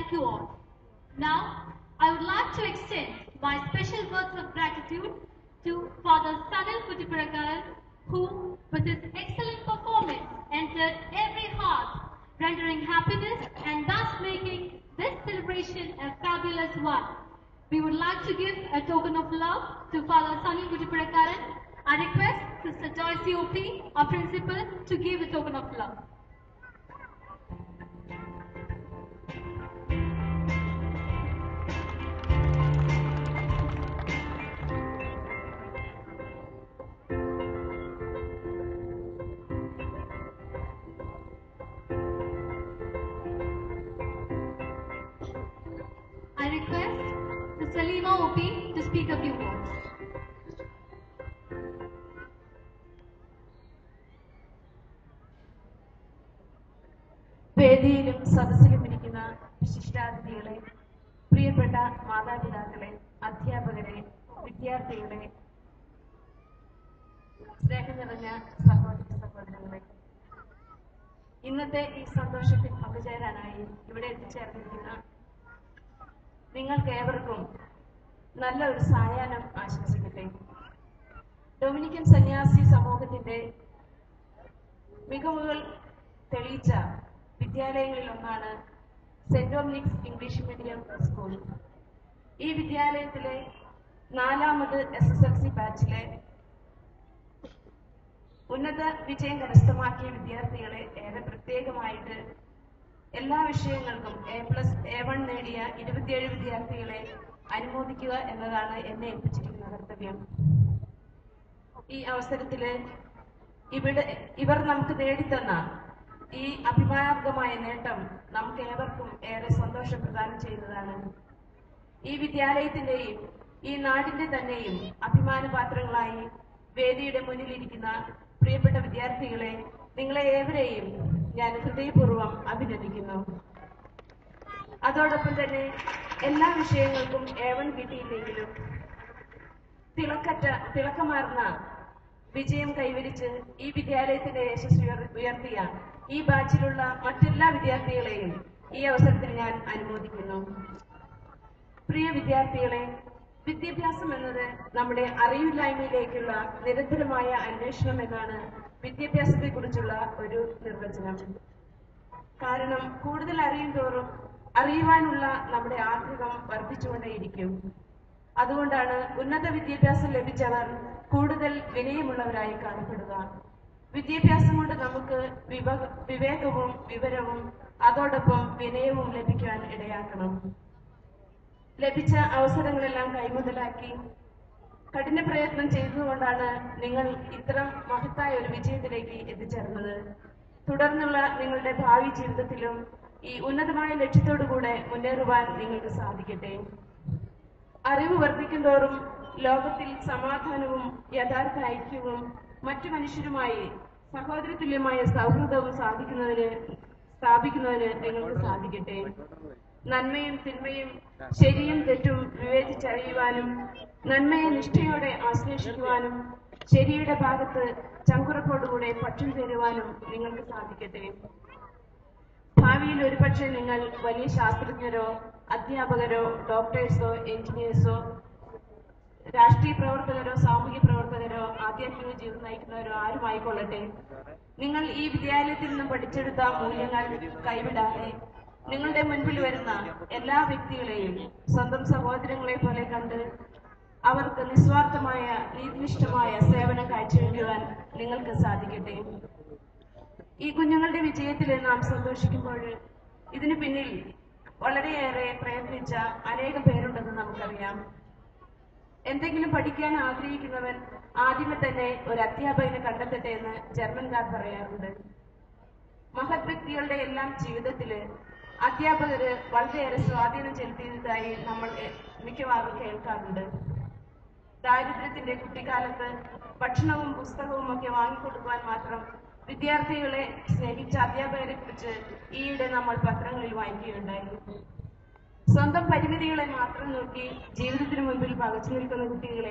thank you all. Now, I would like to extend my special words of gratitude to Father Sanil Kutipurakaran, who, with his excellent performance, entered every heart, rendering happiness and thus making this celebration a fabulous one. We would like to give a token of love to Father Sanil Kutipurakaran. I request Sister Joyce OP, our principal, to give a token of love. I request Sister Lima OP to speak a few words. വേദിയിലും സദസ്സിലും ഇരിക്കുന്ന വിശിഷ്ടാതിഥികളെ പ്രിയപ്പെട്ട മാതാപിതാക്കളെ അധ്യാപകരെ വിദ്യാർത്ഥികളെ സ്നേഹം നിറഞ്ഞ സഹോദര സഹോദരങ്ങളെ ഇന്നത്തെ ഈ സന്തോഷത്തിൽ പങ്കുചേരാനായി ഇവിടെ എത്തിച്ചേർന്നിരിക്കുന്ന നിങ്ങൾക്ക് ഏവർക്കും നല്ല ഒരു സായാഹ്നം ആശംസിക്കട്ടെ ഡൊമിനിക്കൻ സന്യാസി സമൂഹത്തിന്റെ മികവുകൾ തെളിയിച്ച വിദ്യാലയങ്ങളിൽ ഒന്നാണ് saint Dominic's English medium school ഈ വിദ്യാലയത്തിലെ നാലാമത് എസ് എസ് എൽ സി ബാച്ചിലെ ഉന്നത വിജയം കരസ്ഥമാക്കിയ വിദ്യാർത്ഥികളെ ഏറെ പ്രത്യേകമായിട്ട് എല്ലാ വിഷയങ്ങൾക്കും എ പ്ലസ് എ വൺ നേടിയ ഇരുപത്തിയേഴ് വിദ്യാർത്ഥികളെ അനുമോദിക്കുക എന്നതാണ് എന്നെ ഏൽപ്പിച്ചിരിക്കുന്ന കർത്തവ്യം ഈ അവസരത്തില് ഇവിടെ ഇവർ നമുക്ക് നേടിത്തന്ന ഈ അഭിമാനാർഹമായ നേട്ടം നമുക്ക് ഏവർക്കും ഏറെ സന്തോഷം പ്രദാനം ചെയ്യുന്നതാണ് ഈ വിദ്യാലയത്തിന്റെയും ഈ നാടിന്റെ തന്നെയും അഭിമാനപാത്രങ്ങളായി വേദിയുടെ മുന്നിലിരിക്കുന്ന പ്രിയപ്പെട്ട വിദ്യാർത്ഥികളെ നിങ്ങളെ ഏവരെയും ഞാൻ ഹൃദയപൂർവ്വം അഭിനന്ദിക്കുന്നു അതോടൊപ്പം തന്നെ എല്ലാ വിഷയങ്ങൾക്കും ഏവൺ കിട്ടിയില്ലെങ്കിലും തിളക്കറ്റ തിളക്കമാർന്ന വിജയം കൈവരിച്ച് ഈ വിദ്യാലയത്തിന്റെ യശസ് ഉയർ- ഉയർത്തിയ ഈ ബാച്ചിലുള്ള മറ്റെല്ലാ വിദ്യാർത്ഥികളെയും ഈ അവസരത്തിൽ ഞാൻ അനുമോദിക്കുന്നു പ്രിയ വിദ്യാർത്ഥികളെ വിദ്യാഭ്യാസം എന്നത് നമ്മുടെ അറിവില്ലായ്മയിലേക്കുള്ള നിരന്തരമായ അന്വേഷണം എന്നാണ് വിദ്യാഭ്യാസത്തെ കുറിച്ചുള്ള ഒരു നിർവചനം കാരണം കൂടുതൽ അറിയും തോറും അറിയുവാനുള്ള നമ്മുടെ ആഗ്രഹം വർദ്ധിച്ചുകൊണ്ടേയിരിക്കും അതുകൊണ്ടാണ് ഉന്നത വിദ്യാഭ്യാസം ലഭിച്ചവർ കൂടുതൽ വിനയമുള്ളവരായി കാണപ്പെടുക വിദ്യാഭ്യാസം കൊണ്ട് നമുക്ക് വിവ- വിവേകവും വിവരവും അതോടൊപ്പം വിനയവും ലഭിക്കാൻ ഇടയാക്കണം ലഭിച്ച അവസരങ്ങളെല്ലാം കൈമുതലാക്കി കഠിന പ്രയത്നം ചെയ്തുകൊണ്ടാണ് നിങ്ങൾ ഇത്ര മഹത്തായ ഒരു വിജയത്തിലേക്ക് എത്തിച്ചേർന്നത് തുടർന്നുള്ള നിങ്ങളുടെ ഭാവി ജീവിതത്തിലും ഈ ഉന്നതമായ ലക്ഷ്യത്തോടുകൂടെ മുന്നേറുവാൻ നിങ്ങൾക്ക് സാധിക്കട്ടെ അറിവ് വർദ്ധിക്കുന്തോറും ലോകത്തിൽ സമാധാനവും യഥാർത്ഥ ഐക്യവും മറ്റു മനുഷ്യരുമായി സഹോദരതുല്യമായ സൗഹൃദവും സാധിക്കുന്നതിന് സ്ഥാപിക്കുന്നതിന് നിങ്ങൾക്ക് സാധിക്കട്ടെ നന്മയും തിന്മയും ശരിയും തെറ്റും വിവേചിച്ചറിയുവാനും നന്മയെ നിഷ്ഠയോടെ ആശ്ലേഷിക്കുവാനും ശരിയുടെ ഭാഗത്ത് ചങ്കുറപ്പോടുകൂടെ പക്ഷം ചേരുവാനും നിങ്ങൾക്ക് സാധിക്കട്ടെ ഭാവിയിൽ ഒരുപക്ഷെ നിങ്ങൾ വലിയ ശാസ്ത്രജ്ഞരോ അധ്യാപകരോ ഡോക്ടേഴ്സോ എഞ്ചിനീയേഴ്സോ രാഷ്ട്രീയ പ്രവർത്തകരോ സാമൂഹ്യ പ്രവർത്തകരോ ആധ്യാത്മിക ജീവിതം നയിക്കുന്നവരോ ആരുമായിക്കൊള്ളട്ടെ നിങ്ങൾ ഈ വിദ്യാലയത്തിൽ നിന്നും പഠിച്ചെടുത്ത മൂല്യങ്ങൾ കൈവിടാതെ നിങ്ങളുടെ മുൻപിൽ വരുന്ന എല്ലാ വ്യക്തികളെയും സ്വന്തം സഹോദരങ്ങളെ പോലെ കണ്ട് അവർക്ക് നിസ്വാർത്ഥമായ നീതിനിഷ്ഠമായ സേവനം കാഴ്ചവെക്കുവാൻ നിങ്ങൾക്ക് സാധിക്കട്ടെ ഈ കുഞ്ഞുങ്ങളുടെ വിജയത്തിൽ നാം സന്തോഷിക്കുമ്പോൾ ഇതിനു പിന്നിൽ വളരെയേറെ പ്രയത്നിച്ച അനേകം പേരുണ്ടെന്ന് നമുക്കറിയാം എന്തെങ്കിലും പഠിക്കാൻ ആഗ്രഹിക്കുന്നവൻ ആദ്യമേ തന്നെ ഒരു അധ്യാപകനെ കണ്ടെത്തട്ടെ എന്ന് ജർമ്മൻകാർ പറയാറുണ്ട് മഹത് വ്യക്തികളുടെ എല്ലാം ജീവിതത്തില് അധ്യാപകര് വളരെയേറെ സ്വാധീനം ചെലുത്തിയതായി നമ്മൾ എ- മിക്കവാറും കേൾക്കാറുണ്ട് ദാരിദ്ര്യത്തിന്റെ കുട്ടിക്കാലത്ത് ഭക്ഷണവും പുസ്തകവും ഒക്കെ വാങ്ങിക്കൊടുക്കുവാൻ മാത്രം വിദ്യാർത്ഥികളെ സ്നേഹിച്ച അധ്യാപകരെ കുറിച്ച് ഈയിടെ നമ്മൾ പത്രങ്ങളിൽ വായിക്കുകയുണ്ടായി സ്വന്തം പരിമിതികളെ മാത്രം നോക്കി ജീവിതത്തിന് മുൻപിൽ പകച്ചു നിൽക്കുന്ന കുട്ടികളെ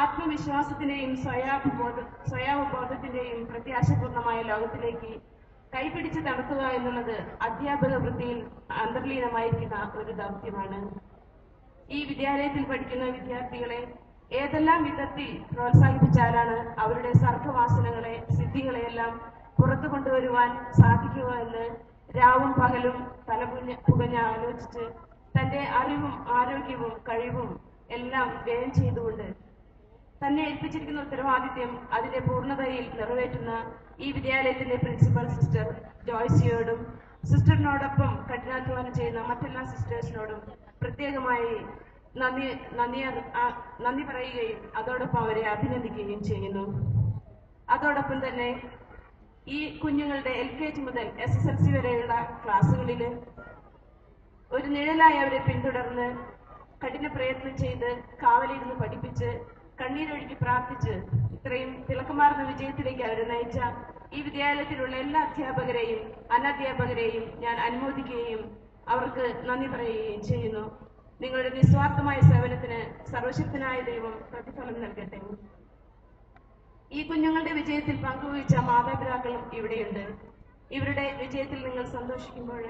ആത്മവിശ്വാസത്തിന്റെയും സ്വയാവബോധ സ്വയാവബോധത്തിന്റെയും പ്രത്യാശപൂർണമായ ലോകത്തിലേക്ക് കൈപിടിച്ച് നടത്തുക എന്നുള്ളത് അധ്യാപക വൃത്തിയിൽ അന്തർലീനമായിരിക്കുന്ന ഒരു ദൗത്യമാണ് ഈ വിദ്യാലയത്തിൽ പഠിക്കുന്ന വിദ്യാർത്ഥികളെ ഏതെല്ലാം വിധത്തിൽ പ്രോത്സാഹിപ്പിച്ചാലാണ് അവരുടെ സർഗവാസനകളെ സിദ്ധികളെയെല്ലാം പുറത്തു കൊണ്ടുവരുവാൻ സാധിക്കുക എന്ന് രാവും പകലും തലപുഞ്ഞ പുകഞ്ഞ് ആലോചിച്ച് തന്റെ അറിവും ആരോഗ്യവും കഴിവും എല്ലാം വ്യയം ചെയ്തുകൊണ്ട് തന്നെ ഏൽപ്പിച്ചിരിക്കുന്ന ഉത്തരവാദിത്യം അതിന്റെ പൂർണ്ണതയിൽ നിറവേറ്റുന്ന ഈ വിദ്യാലയത്തിന്റെ പ്രിൻസിപ്പൽ സിസ്റ്റർ ജോയ്സിയോടും സിസ്റ്ററിനോടൊപ്പം കഠിനാധ്വാനം ചെയ്യുന്ന മറ്റെല്ലാ സിസ്റ്റേഴ്സിനോടും പ്രത്യേകമായി നന്ദി നന്ദി അറി- ആ- നന്ദി പറയുകയും അതോടൊപ്പം അവരെ അഭിനന്ദിക്കുകയും ചെയ്യുന്നു അതോടൊപ്പം തന്നെ ഈ കുഞ്ഞുങ്ങളുടെ എൽ കെ ജി മുതൽ എസ് എസ് എൽ സി വരെയുള്ള ക്ലാസ്സുകളിൽ ഒരു നിഴലായി അവരെ പിന്തുടർന്ന് കഠിന പ്രയത്നം ചെയ്ത് കാവലിരുന്ന് പഠിപ്പിച്ച് കണ്ണീരൊഴുക്കി പ്രാർത്ഥിച്ച് ഇത്രയും തിളക്കമാർന്ന വിജയത്തിലേക്ക് അവരെ നയിച്ച ഈ വിദ്യാലയത്തിലുള്ള എല്ലാ അധ്യാപകരെയും അനധ്യാപകരെയും ഞാൻ അനുമോദിക്കുകയും അവർക്ക് നന്ദി പറയുകയും ചെയ്യുന്നു നിങ്ങളുടെ നിസ്വാർത്ഥമായ സേവനത്തിന് സർവശക്തനായ ദൈവം പ്രതിഫലം നൽകട്ടെ ഈ കുഞ്ഞുങ്ങളുടെ വിജയത്തിൽ പങ്കുവഹിച്ച മാതാപിതാക്കളും ഇവിടെയുണ്ട് ഇവരുടെ വിജയത്തിൽ നിങ്ങൾ സന്തോഷിക്കുമ്പോൾ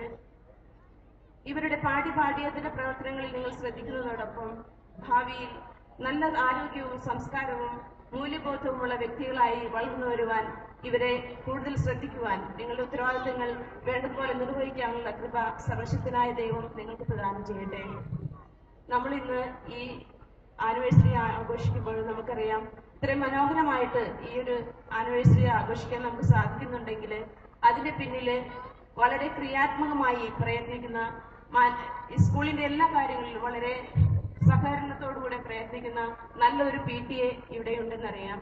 ഇവരുടെ പാഠ്യ പാഠ്യേതര പ്രവർത്തനങ്ങളിൽ നിങ്ങൾ ശ്രദ്ധിക്കുന്നതോടൊപ്പം ഭാവിയിൽ നല്ല ആരോഗ്യവും സംസ്കാരവും മൂല്യബോധവുമുള്ള വ്യക്തികളായി വളർന്നു വരുവാൻ ഇവരെ കൂടുതൽ ശ്രദ്ധിക്കുവാൻ നിങ്ങളുടെ ഉത്തരവാദിത്തങ്ങൾ വേണ്ടതുപോലെ നിർവഹിക്കാനുള്ള കൃപ സർവശക്തനായ ദൈവം നിങ്ങൾക്ക് പ്രദാനം ചെയ്യട്ടെ നമ്മൾ ഇന്ന് ഈ ആനിവേഴ്സറി ആഘോഷിക്കുമ്പോൾ നമുക്കറിയാം ഇത്രയും മനോഹരമായിട്ട് ഈ ഒരു ആനിവേഴ്സറി ആഘോഷിക്കാൻ നമുക്ക് സാധിക്കുന്നുണ്ടെങ്കിൽ അതിന്റെ പിന്നില് വളരെ ക്രിയാത്മകമായി പ്രയത്നിക്കുന്ന മാ- ഈ സ്കൂളിന്റെ എല്ലാ കാര്യങ്ങളിലും വളരെ സഹകരണത്തോടുകൂടെ പ്രയത്നിക്കുന്ന നല്ലൊരു പി ടി എ ഇവിടെയുണ്ടെന്നറിയാം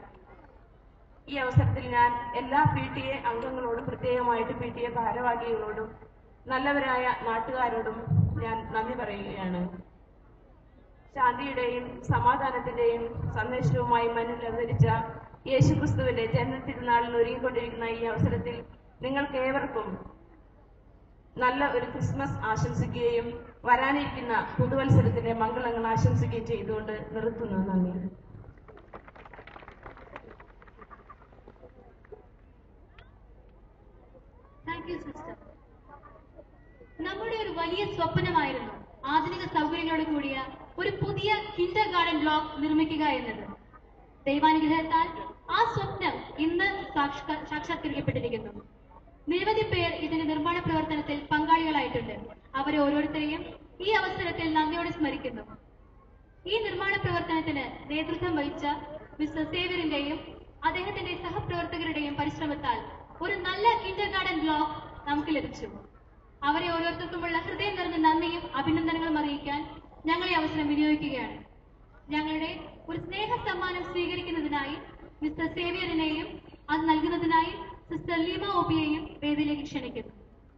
ഈ അവസരത്തിൽ ഞാൻ എല്ലാ പി ടി എ അംഗങ്ങളോടും പ്രത്യേകമായിട്ട് പി ടി എ ഭാരവാഹികളോടും നല്ലവരായ നാട്ടുകാരോടും ഞാൻ നന്ദി പറയുകയാണ് ശാന്തിയുടെയും സമാധാനത്തിന്റെയും സന്ദേശവുമായി മനുവിൽ അവതരിച്ച യേശുക്രിസ്തുവിന്റെ ജന്മത്തിരുനാളിൽ ഒരുങ്ങിക്കൊണ്ടിരിക്കുന്ന ഈ അവസരത്തിൽ നിങ്ങൾക്ക് ഏവർക്കും നല്ല ഒരു ക്രിസ്മസ് ആശംസിക്കുകയും വരാനിരിക്കുന്ന പുതുവത്സരത്തിന്റെ മംഗളങ്ങൾ ആശംസിക്കുകയും ചെയ്തുകൊണ്ട് നിർത്തുന്നു നന്ദി താങ്ക് യു സിസ്റ്റർ നമ്മുടെ ഒരു വലിയ സ്വപ്നമായിരുന്നു ആധുനിക സൗകര്യങ്ങളോട് കൂടിയ ഒരു പുതിയ കിൻഡർ ഗാർഡൻ ബ്ലോക്ക് നിർമ്മിക്കുക എന്നത് ദൈവാനുഗ്രഹത്താൽ ആ സ്വപ്നം ഇന്ന് സാക്ഷാ- സാക്ഷാത്കരിക്കപ്പെട്ടിരിക്കുന്നു നിരവധി പേർ ഇതിന്റെ നിർമ്മാണ പ്രവർത്തനത്തിൽ പങ്കാളികളായിട്ടുണ്ട് അവരെ ഓരോരുത്തരെയും ഈ അവസരത്തിൽ നന്ദിയോടെ സ്മരിക്കുന്നു ഈ നിർമ്മാണ പ്രവർത്തനത്തിന് നേതൃത്വം വഹിച്ച മിസ്റ്റർ സേവ്യറിന്റെയും അദ്ദേഹത്തിന്റെ സഹപ്രവർത്തകരുടെയും പരിശ്രമത്താൽ ഒരു നല്ല കിൻഡർ ഗാർഡൻ ബ്ലോക്ക് നമുക്ക് ലഭിച്ചു അവരെ ഓരോരുത്തർക്കുമുള്ള ഹൃദയം നിറഞ്ഞ നന്ദിയും അഭിനന്ദനങ്ങളും അറിയിക്കാൻ ഞങ്ങൾ ഈ അവസരം വിനിയോഗിക്കുകയാണ് ഞങ്ങളുടെ ഒരു സ്നേഹ സമ്മാനം സ്വീകരിക്കുന്നതിനായി മിസ്റ്റർ സേവിയറിനെയും അത് നൽകുന്നതിനായി സിസ്റ്റർ ലീമ ഒബിയെയും വേദിയിലേക്ക് ക്ഷണിക്കുന്നു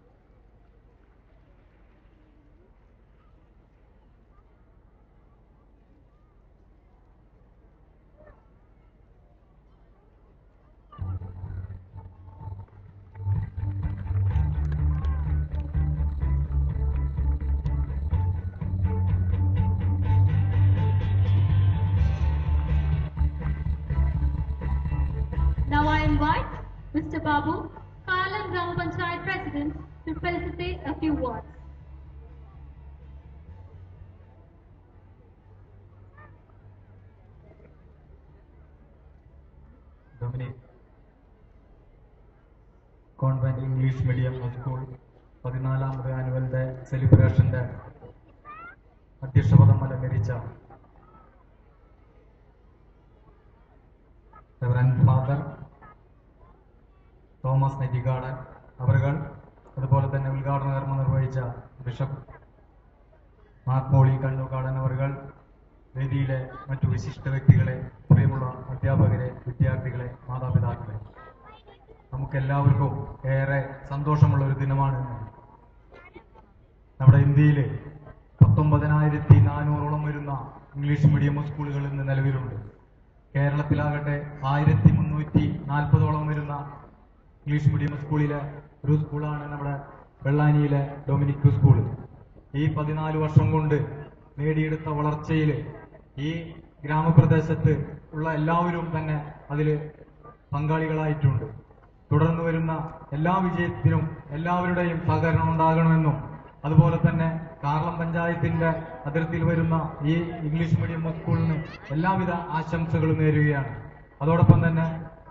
Now I invite Mr. Babu, Kalam Grama Panchayat President, to felicitate a few words. Dominic convent English medium school പതിനാലാമത് ആനുവൽ ഡേ സെലിബ്രേഷന്റെ അധ്യക്ഷപദം അലങ്കരിച്ച റെവറൻ ഫാദർ തോമസ് നെറ്റിക്കാടൻ അവരുകൾ അതുപോലെ തന്നെ ഉദ്ഘാടന കർമ്മം നിർവഹിച്ച ബിഷപ്പ് മാർപ്പോളി കണ്ണുകാടൻ അവരുകൾ വേദിയിലെ മറ്റു വിശിഷ്ട വ്യക്തികളെ പ്രിയമുള്ള അധ്യാപകരെ വിദ്യാർത്ഥികളെ മാതാപിതാക്കളെ നമുക്കെല്ലാവർക്കും ഏറെ സന്തോഷമുള്ള ഒരു ദിനമാണ് ഇന്ന്. നമ്മുടെ ഇന്ത്യയിൽ പത്തൊമ്പതിനായിരത്തി നാനൂറോളം വരുന്ന ഇംഗ്ലീഷ് മീഡിയം സ്കൂളുകൾ ഇന്ന് നിലവിലുണ്ട് കേരളത്തിലാകട്ടെ ആയിരത്തി മുന്നൂറ്റി നാൽപ്പതോളം വരുന്ന ഇംഗ്ലീഷ് മീഡിയം സ്കൂളിലെ ഒരു സ്കൂളാണ് നമ്മുടെ വെള്ളാനിയിലെ ഡൊമിനിക് സ്കൂൾ ഈ പതിനാല് വർഷം കൊണ്ട് നേടിയെടുത്ത വളർച്ചയിൽ ഈ ഗ്രാമപ്രദേശത്ത് ഉള്ള എല്ലാവരും തന്നെ അതിൽ പങ്കാളികളായിട്ടുണ്ട് തുടർന്ന് വരുന്ന എല്ലാ വിജയത്തിനും എല്ലാവരുടെയും സഹകരണം ഉണ്ടാകണമെന്നും അതുപോലെ തന്നെ കാർളം പഞ്ചായത്തിന്റെ അതിർത്തിയിൽ വരുന്ന ഈ ഇംഗ്ലീഷ് മീഡിയം സ്കൂളിന് എല്ലാവിധ ആശംസകളും നേരുകയാണ് അതോടൊപ്പം തന്നെ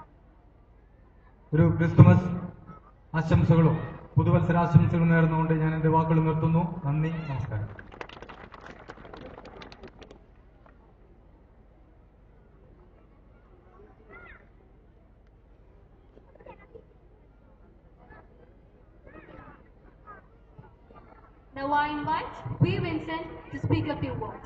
ഒരു ക്രിസ്തുമസ് ആശംസകളും പുതുവത്സരാശംസകളും നേർന്നുകൊണ്ട് ഞാൻ എന്റെ വാക്കുകൾ നിർത്തുന്നു നന്ദി നമസ്കാരം Now I invite V. Vincent to speak a few words.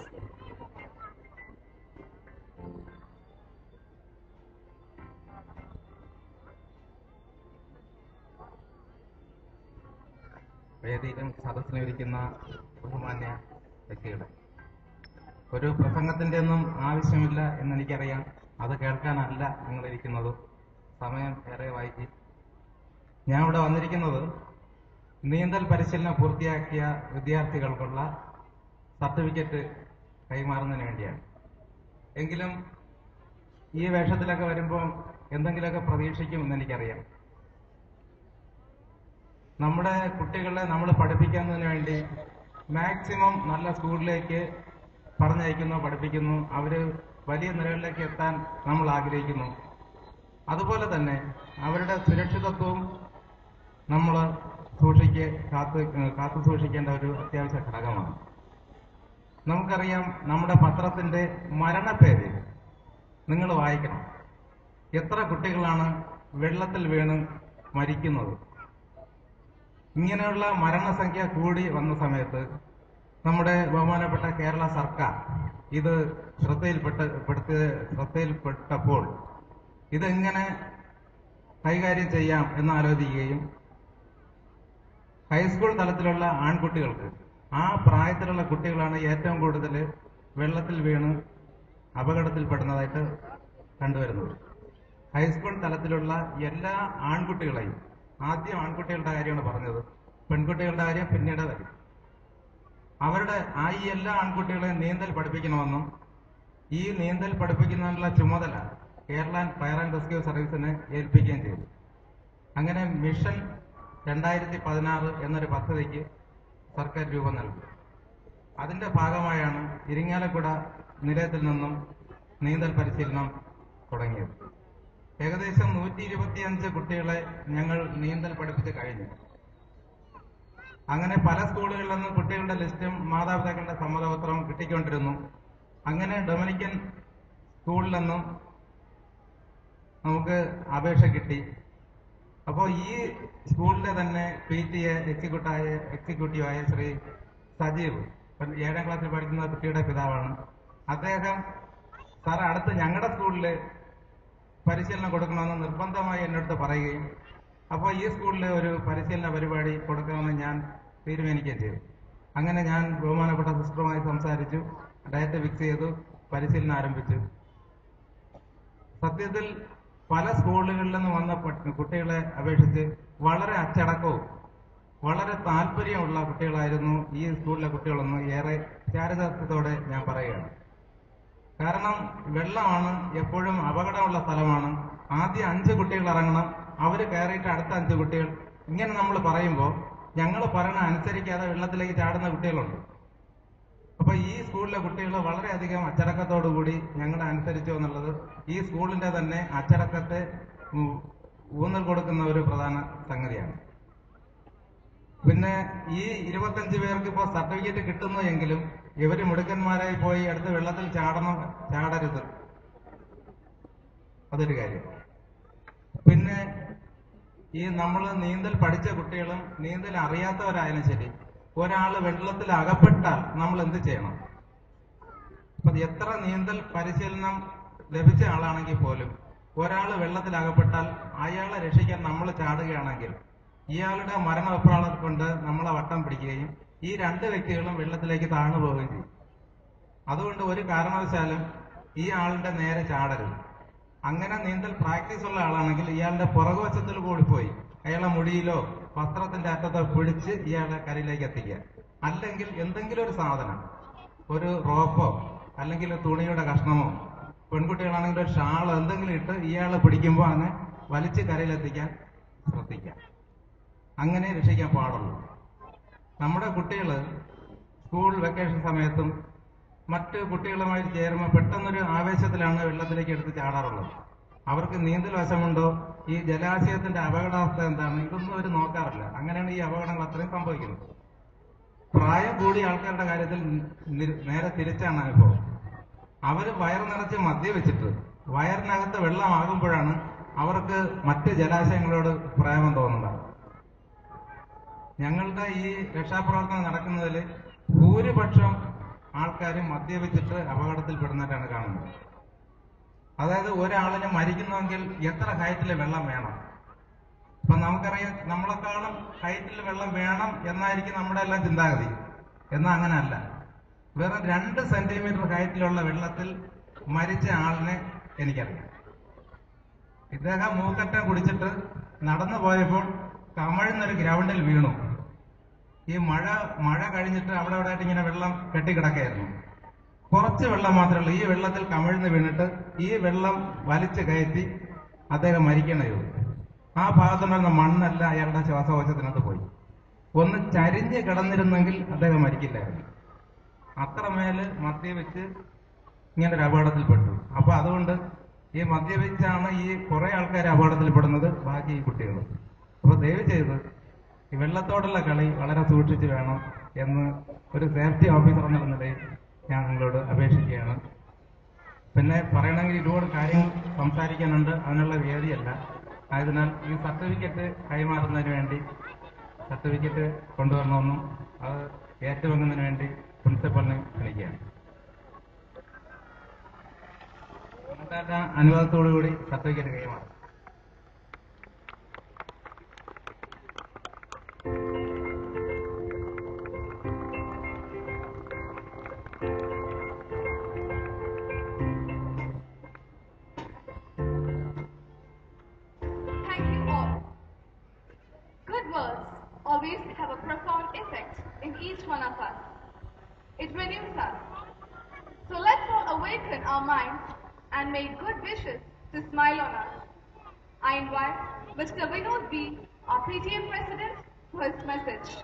വേദിയിലും സദസ്സിലിരിക്കുന്ന ബഹുമാന്യ വ്യക്തികളെ ഒരു പ്രസംഗത്തിന്റെ ഒന്നും ആവശ്യമില്ല എന്നെനിക്കറിയാം അത് കേൾക്കാനല്ല നിങ്ങളിരിക്കുന്നത് സമയം ഏറെ വൈകി ഞാൻ ഇവിടെ വന്നിരിക്കുന്നത് നീന്തൽ പരിശീലനം പൂർത്തിയാക്കിയ വിദ്യാർത്ഥികൾക്കുള്ള സർട്ടിഫിക്കറ്റ് കൈമാറുന്നതിന് വേണ്ടിയാണ് എങ്കിലും ഈ വേഷത്തിലൊക്കെ വരുമ്പോൾ എന്തെങ്കിലുമൊക്കെ പ്രതീക്ഷിക്കുമെന്ന് എനിക്കറിയാം നമ്മുടെ കുട്ടികളെ നമ്മൾ പഠിപ്പിക്കുന്നതിന് വേണ്ടി മാക്സിമം നല്ല സ്കൂളിലേക്ക് പറഞ്ഞയക്കുന്നു പഠിപ്പിക്കുന്നു അവര് വലിയ നിലകളിലേക്ക് എത്താൻ നമ്മൾ ആഗ്രഹിക്കുന്നു അതുപോലെ തന്നെ അവരുടെ സുരക്ഷിതത്വവും നമ്മൾ സൂക്ഷിക്ക് കാത്ത് കാത്തു സൂക്ഷിക്കേണ്ട ഒരു അത്യാവശ്യ ഘടകമാണ് നമുക്കറിയാം നമ്മുടെ പത്രത്തിന്റെ മരണപ്പേര് നിങ്ങൾ വായിക്കണം എത്ര കുട്ടികളാണ് വെള്ളത്തിൽ വീണ് മരിക്കുന്നത് ഇങ്ങനെയുള്ള മരണസംഖ്യ കൂടി വന്ന സമയത്ത് നമ്മുടെ ബഹുമാനപ്പെട്ട കേരള സർക്കാർ ഇത് ശ്രദ്ധയിൽപ്പെട്ട് പെടുത്തിയ ശ്രദ്ധയിൽപ്പെട്ടപ്പോൾ ഇതെങ്ങനെ കൈകാര്യം ചെയ്യാം എന്ന് ആലോചിക്കുകയും ഹൈസ്കൂൾ തലത്തിലുള്ള ആൺകുട്ടികൾക്ക് ആ പ്രായത്തിലുള്ള കുട്ടികളാണ് ഏറ്റവും കൂടുതൽ വെള്ളത്തിൽ വീണ് അപകടത്തിൽപ്പെടുന്നതായിട്ട് കണ്ടുവരുന്നത് ഹൈസ്കൂൾ തലത്തിലുള്ള എല്ലാ ആൺകുട്ടികളെയും ആദ്യം ആൺകുട്ടികളുടെ കാര്യമാണ് പറഞ്ഞത് പെൺകുട്ടികളുടെ കാര്യം പിന്നീട് വരും അവരുടെ ആ ഈ എല്ലാ ആൺകുട്ടികളെയും നീന്തൽ പഠിപ്പിക്കണമെന്നും ഈ നീന്തൽ പഠിപ്പിക്കുന്നതിനുള്ള ചുമതല കേരള ഫയർ ആൻഡ് റെസ്ക്യൂ സർവീസിനെ ഏൽപ്പിക്കുകയും ചെയ്തു അങ്ങനെ മിഷൻ രണ്ടായിരത്തി പതിനാറ് എന്നൊരു പദ്ധതിക്ക് സർക്കാർ രൂപം നൽകി അതിന്റെ ഭാഗമായാണ് ഇരിങ്ങാലക്കുട നിലയത്തിൽ നിന്നും നീന്തൽ പരിശീലനം തുടങ്ങിയത് ഏകദേശം നൂറ്റി ഇരുപത്തിയഞ്ച് കുട്ടികളെ ഞങ്ങൾ നീന്തൽ പഠിപ്പിച്ച് കഴിഞ്ഞു അങ്ങനെ പല സ്കൂളുകളിൽ നിന്നും കുട്ടികളുടെ ലിസ്റ്റും മാതാപിതാക്കളുടെ സമ്മതപത്രവും കിട്ടിക്കൊണ്ടിരുന്നു അങ്ങനെ ഡൊമിനിക്കൻ സ്കൂളിൽ നിന്നും നമുക്ക് അപേക്ഷ കിട്ടി അപ്പോൾ ഈ സ്കൂളിന്റെ തന്നെ പി ടി എ എക്സിക്യൂട്ടീവായ എക്സിക്യൂട്ടീവായ ശ്രീ സജീവ് ഇപ്പം ഏഴാം ക്ലാസ്സിൽ പഠിക്കുന്ന കുട്ടിയുടെ പിതാവാണ് അദ്ദേഹം സാർ അടുത്ത് ഞങ്ങളുടെ സ്കൂളിൽ പരിശീലനം കൊടുക്കണമെന്ന് നിർബന്ധമായി എന്നോട് പറയുകയും അപ്പോൾ ഈ സ്കൂളിൽ ഒരു പരിശീലന പരിപാടി കൊടുക്കണമെന്ന് ഞാൻ തീരുമാനിക്കുകയും ചെയ്തു അങ്ങനെ ഞാൻ ബഹുമാനപ്പെട്ട സിസ്റ്ററുമായി സംസാരിച്ചു ഡയറ്റ് ഫിക്സ് ചെയ്തു പരിശീലനം ആരംഭിച്ചു സത്യത്തിൽ പല സ്കൂളുകളിൽ നിന്ന് വന്ന പട്ട് കുട്ടികളെ അപേക്ഷിച്ച് വളരെ അച്ചടക്കവും വളരെ താല്പര്യമുള്ള കുട്ടികളായിരുന്നു ഈ സ്കൂളിലെ കുട്ടികളെന്ന് ഏറെ ചാരിതാർത്ഥ്യത്തോടെ ഞാൻ പറയുകയാണ് കാരണം വെള്ളമാണ് എപ്പോഴും അപകടമുള്ള സ്ഥലമാണ് ആദ്യം അഞ്ച് കുട്ടികൾ ഇറങ്ങണം അവര് കയറിയിട്ട് അടുത്ത അഞ്ച് കുട്ടികൾ ഇങ്ങനെ നമ്മൾ പറയുമ്പോൾ ഞങ്ങൾ പറയണ അനുസരിക്കാതെ വെള്ളത്തിലേക്ക് ചാടുന്ന കുട്ടികളുണ്ട് അപ്പൊ ഈ സ്കൂളിലെ കുട്ടികൾ വളരെയധികം അച്ചടക്കത്തോടു കൂടി ഞങ്ങളെ അനുസരിച്ചു എന്നുള്ളത് ഈ സ്കൂളിന്റെ തന്നെ അച്ചടക്കത്തെ ഉ- ഊന്നൽ കൊടുക്കുന്ന ഒരു പ്രധാന സംഗതിയാണ് പിന്നെ ഈ ഇരുപത്തഞ്ച് പേർക്ക് ഇപ്പോൾ സർട്ടിഫിക്കറ്റ് കിട്ടുന്നു എങ്കിലും ഇവര് മിടുക്കന്മാരായി പോയി അടുത്ത് വെള്ളത്തിൽ ചാടണം ചാടരുത് അതൊരു കാര്യം പിന്നെ ഈ നമ്മൾ നീന്തൽ പഠിച്ച കുട്ടികളും നീന്തൽ അറിയാത്തവരായാലും ശരി ഒരാൾ വെള്ളത്തിൽ അകപ്പെട്ടാൽ നമ്മൾ എന്ത് ചെയ്യണം അപ്പൊ അത് എത്ര നീന്തൽ പരിശീലനം ലഭിച്ച ആളാണെങ്കിൽ പോലും ഒരാൾ വെള്ളത്തിൽ അകപ്പെട്ടാൽ അയാളെ രക്ഷിക്കാൻ നമ്മൾ ചാടുകയാണെങ്കിൽ ഇയാളുടെ മരണവെപ്രാളം കൊണ്ട് നമ്മളെ വട്ടം പിടിക്കുകയും ഈ രണ്ട് വ്യക്തികളും വെള്ളത്തിലേക്ക് താഴ്ന്നു പോവുകയും ചെയ്യും അതുകൊണ്ട് ഒരു കാരണവശാലും ഈ ആളുടെ നേരെ ചാടരുത് അങ്ങനെ നീന്തൽ പ്രാക്ടീസ് ഉള്ള ആളാണെങ്കിൽ ഇയാളുടെ പുറകുവശത്തിൽ കൂടി പോയി അയാളെ മുടിയിലോ വസ്ത്രത്തിന്റെ അറ്റത്തോ പിടിച്ച് ഇയാളെ കരയിലേക്ക് എത്തിക്കുക അല്ലെങ്കിൽ എന്തെങ്കിലും ഒരു സാധനം ഒരു റോപ്പോ അല്ലെങ്കിൽ തുണിയുടെ കഷ്ണമോ പെൺകുട്ടികളാണെങ്കിൽ ഒരു ഷാളോ എന്തെങ്കിലും ഇട്ട് ഇയാളെ പിടിക്കുമ്പോൾ അങ്ങനെ വലിച്ച് കരയിലെത്തിക്കാൻ ശ്രദ്ധിക്കാം അങ്ങനെ രക്ഷിക്കാൻ പാടുള്ളൂ നമ്മുടെ കുട്ടികൾ സ്കൂൾ വെക്കേഷൻ സമയത്തും മറ്റ് കുട്ടികളുമായി ചേരുമ്പോൾ പെട്ടെന്നൊരു ആവേശത്തിലാണ് വെള്ളത്തിലേക്ക് എടുത്ത് ചാടാറുള്ളത് അവർക്ക് നീന്തൽ വശമുണ്ടോ ഈ ജലാശയത്തിന്റെ അപകടാവസ്ഥ എന്താണ് ഇതൊന്നും അവർ നോക്കാറില്ല അങ്ങനെയാണ് ഈ അപകടങ്ങൾ അത്രയും സംഭവിക്കുന്നത് പ്രായം കൂടിയ ആൾക്കാരുടെ കാര്യത്തിൽ നി- നേരെ തിരിച്ചാണ് അനുഭവം അവര് വയർ നിറച്ച് മദ്യവെച്ചിട്ട് വയറിനകത്ത് വെള്ളമാകുമ്പോഴാണ് അവർക്ക് മറ്റ് ജലാശയങ്ങളോട് പ്രേമം തോന്നുന്നത് ഞങ്ങളുടെ ഈ രക്ഷാപ്രവർത്തനം നടക്കുന്നതിൽ ഭൂരിപക്ഷം ആൾക്കാരും മദ്യപിച്ചിട്ട് അപകടത്തിൽപ്പെടുന്നവരാണ് കാണുന്നത് അതായത് ഒരാളിന് മരിക്കണമെങ്കിൽ എത്ര ഹൈറ്റിൽ വെള്ളം വേണം അപ്പൊ നമുക്കറിയാം നമ്മളെക്കാളും ഹൈറ്റിൽ വെള്ളം വേണം എന്നായിരിക്കും നമ്മുടെ എല്ലാം ചിന്താഗതി എന്നാൽ അങ്ങനല്ല വെറും രണ്ട് സെന്റിമീറ്റർ ഹൈറ്റിലുള്ള വെള്ളത്തിൽ മരിച്ച ആളിനെ എനിക്കറിയാം ഇദ്ദേഹം മൂക്കറ്റം കുടിച്ചിട്ട് നടന്നു പോയപ്പോൾ കമഴ്ന്നൊരു ഗ്രൗണ്ടിൽ വീണു ഈ മഴ മഴ കഴിഞ്ഞിട്ട് അവിടെ അവിടെ ആയിട്ട് ഇങ്ങനെ വെള്ളം കെട്ടിക്കിടക്കായിരുന്നു കുറച്ച് വെള്ളം മാത്രമേ ഉള്ളൂ ഈ വെള്ളത്തിൽ കമിഴ്ന്ന് വീണിട്ട് ഈ വെള്ളം വലിച്ചു കയറ്റി അദ്ദേഹം മരിക്കേണ്ട ചെയ്തു ആ ഭാഗത്തുണ്ടായിരുന്ന മണ്ണല്ല അയാളുടെ ശ്വാസകോശത്തിനകത്ത് പോയി ഒന്ന് ചരിഞ്ഞ് കിടന്നിരുന്നെങ്കിൽ അദ്ദേഹം മരിക്കില്ലായിരുന്നു അത്രമേല് മദ്യവെച്ച് ഇങ്ങനെ ഒരു അപകടത്തിൽപ്പെട്ടു അപ്പൊ അതുകൊണ്ട് ഈ മദ്യവെച്ചാണ് ഈ കുറെ ആൾക്കാർ അപകടത്തിൽപ്പെടുന്നത് ബാക്കി ഈ കുട്ടികൾ അപ്പൊ ദയവ് ചെയ്ത് ഈ വെള്ളത്തോടുള്ള കളി വളരെ സൂക്ഷിച്ച് വേണം എന്ന് ഒരു സേഫ്റ്റി ഓഫീസർ എന്നുള്ള നിലയിൽ ഞാൻ നിങ്ങളോട് അപേക്ഷിക്കുകയാണ് പിന്നെ പറയണമെങ്കിൽ ഒരുപാട് കാര്യങ്ങൾ സംസാരിക്കാനുണ്ട് അതിനുള്ള വേദിയല്ല ആയതിനാൽ ഈ സർട്ടിഫിക്കറ്റ് കൈമാറുന്നതിന് വേണ്ടി സർട്ടിഫിക്കറ്റ് കൊണ്ടുവരണമെന്നും അത് ഏറ്റുവാങ്ങുന്നതിന് വേണ്ടി പ്രിൻസിപ്പലിനെ ക്ഷണിക്കുകയാണ് നമുക്കെല്ലാം അനുവാദത്തോടു കൂടി സർട്ടിഫിക്കറ്റ് കൈമാറും Thank you all. Good words always have a profound effect in each one of us. It renews us. So let's all awaken our minds and make good wishes to smile on us. I invite Mr. Vinod B., our PTA President, for his message.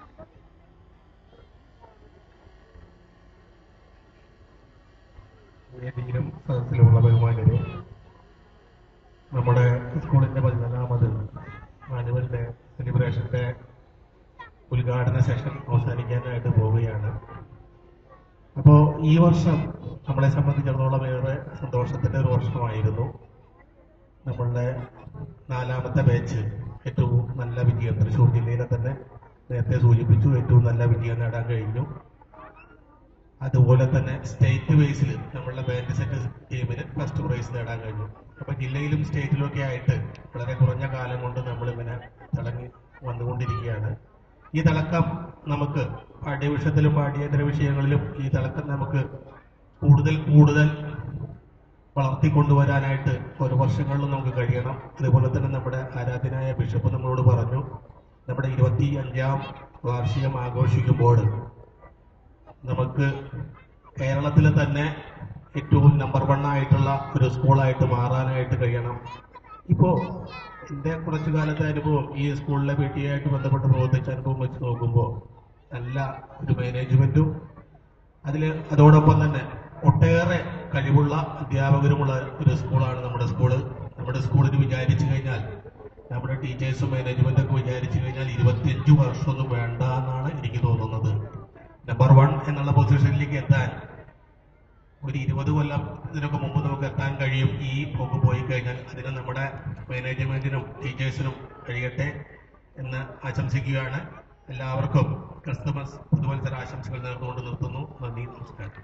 വേദിയിലും സദസ്സിലുമുള്ള ബഹുമാനരെ നമ്മുടെ സ്കൂളിന്റെ പതിനാലാമത് annual day സെലിബ്രേഷന്റെ ഉദ്ഘാടന session അവസാനിക്കാനായിട്ട് പോവുകയാണ് അപ്പോൾ ഈ വർഷം നമ്മളെ സംബന്ധിച്ചിടത്തോളം ഏറെ സന്തോഷത്തിന്റെ ഒരു വർഷമായിരുന്നു നമ്മളുടെ നാലാമത്തെ ബാച്ച് ഏറ്റവും നല്ല വിജയം തൃശ്ശൂർ ജില്ലയിലെ തന്നെ നേരത്തെ സൂചിപ്പിച്ചു ഏറ്റവും നല്ല വിജയം നേടാൻ കഴിഞ്ഞു അതുപോലെ തന്നെ സ്റ്റേറ്റ് ബേസിൽ നമ്മളുടെ ബാൻഡ് സെറ്റ് ടീമിന് ഫസ്റ്റ് പ്രൈസ് നേടാൻ കഴിഞ്ഞു അപ്പൊ ജില്ലയിലും സ്റ്റേറ്റിലും ഒക്കെ ആയിട്ട് വളരെ കുറഞ്ഞ കാലം കൊണ്ട് നമ്മളിങ്ങനെ തിളങ്ങി വന്നുകൊണ്ടിരിക്കുകയാണ് ഈ തിളക്കം നമുക്ക് പാഠ്യവിഷയത്തിലും പാഠ്യേതര വിഷയങ്ങളിലും ഈ തിളക്കം നമുക്ക് കൂടുതൽ കൂടുതൽ വളർത്തിക്കൊണ്ടുവരാനായിട്ട് ഓരോ വർഷങ്ങളിലും നമുക്ക് കഴിയണം അതുപോലെ തന്നെ നമ്മുടെ ആരാധനായ ബിഷപ്പ് നമ്മളോട് പറഞ്ഞു നമ്മുടെ ഇരുപത്തി അഞ്ചാം വാർഷികം ആഘോഷിക്കുമ്പോൾ നമുക്ക് കേരളത്തിൽ തന്നെ ഏറ്റവും നമ്പർ വൺ ആയിട്ടുള്ള ഒരു സ്കൂളായിട്ട് മാറാനായിട്ട് കഴിയണം ഇപ്പോ എന്റെ കുറച്ചു കാലത്തെ അനുഭവം ഈ സ്കൂളിലെ പി ടി ആയിട്ട് ബന്ധപ്പെട്ട് പ്രവർത്തിച്ച അനുഭവം വെച്ച് നോക്കുമ്പോൾ നല്ല ഒരു മാനേജ്മെന്റും അതിൽ അതോടൊപ്പം തന്നെ ഒട്ടേറെ കഴിവുള്ള അധ്യാപകരുമുള്ള ഒരു സ്കൂളാണ് നമ്മുടെ സ്കൂള് നമ്മുടെ സ്കൂളിന് വിചാരിച്ചു കഴിഞ്ഞാൽ നമ്മുടെ ടീച്ചേഴ്സും മാനേജ്മെന്റും ഒക്കെ വിചാരിച്ചു കഴിഞ്ഞാൽ ഇരുപത്തിയഞ്ച് വർഷമൊന്നും വേണ്ട എന്നാണ് എനിക്ക് തോന്നുന്നത് നമ്പർ വൺ എന്നുള്ള പൊസിഷനിലേക്ക് എത്താൻ ഒരു ഇരുപത് കൊല്ലം ഇതിനൊക്കെ മുമ്പ് നമുക്ക് എത്താൻ കഴിയും ഈ പോക്ക് പോയി കഴിഞ്ഞാൽ അതിന് നമ്മുടെ മാനേജ്മെന്റിനും ടീച്ചേഴ്സിനും കഴിയട്ടെ എന്ന് ആശംസിക്കുകയാണ് എല്ലാവർക്കും ക്രിസ്തുമസ് പുതുവത്സര ആശംസകൾ നേർന്നുകൊണ്ട് നിർത്തുന്നു നന്ദി നമസ്കാരം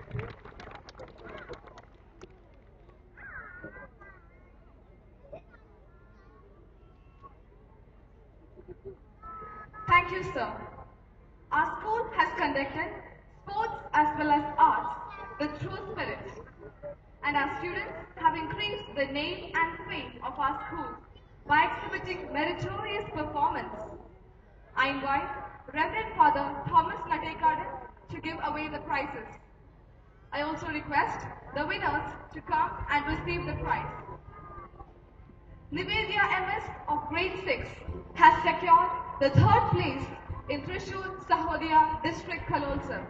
Thank you, sir. Our school has conducted sports as well as arts with true spirit. And our students have increased the name and fame of our school by exhibiting meritorious performance. I invite Reverend Father Thomas Natekardan to give away the prizes. I also request the winners to come and receive the prize. Nivedya MS of grade 6 has secured the third place in Trishur Sahodia District Kalolsar.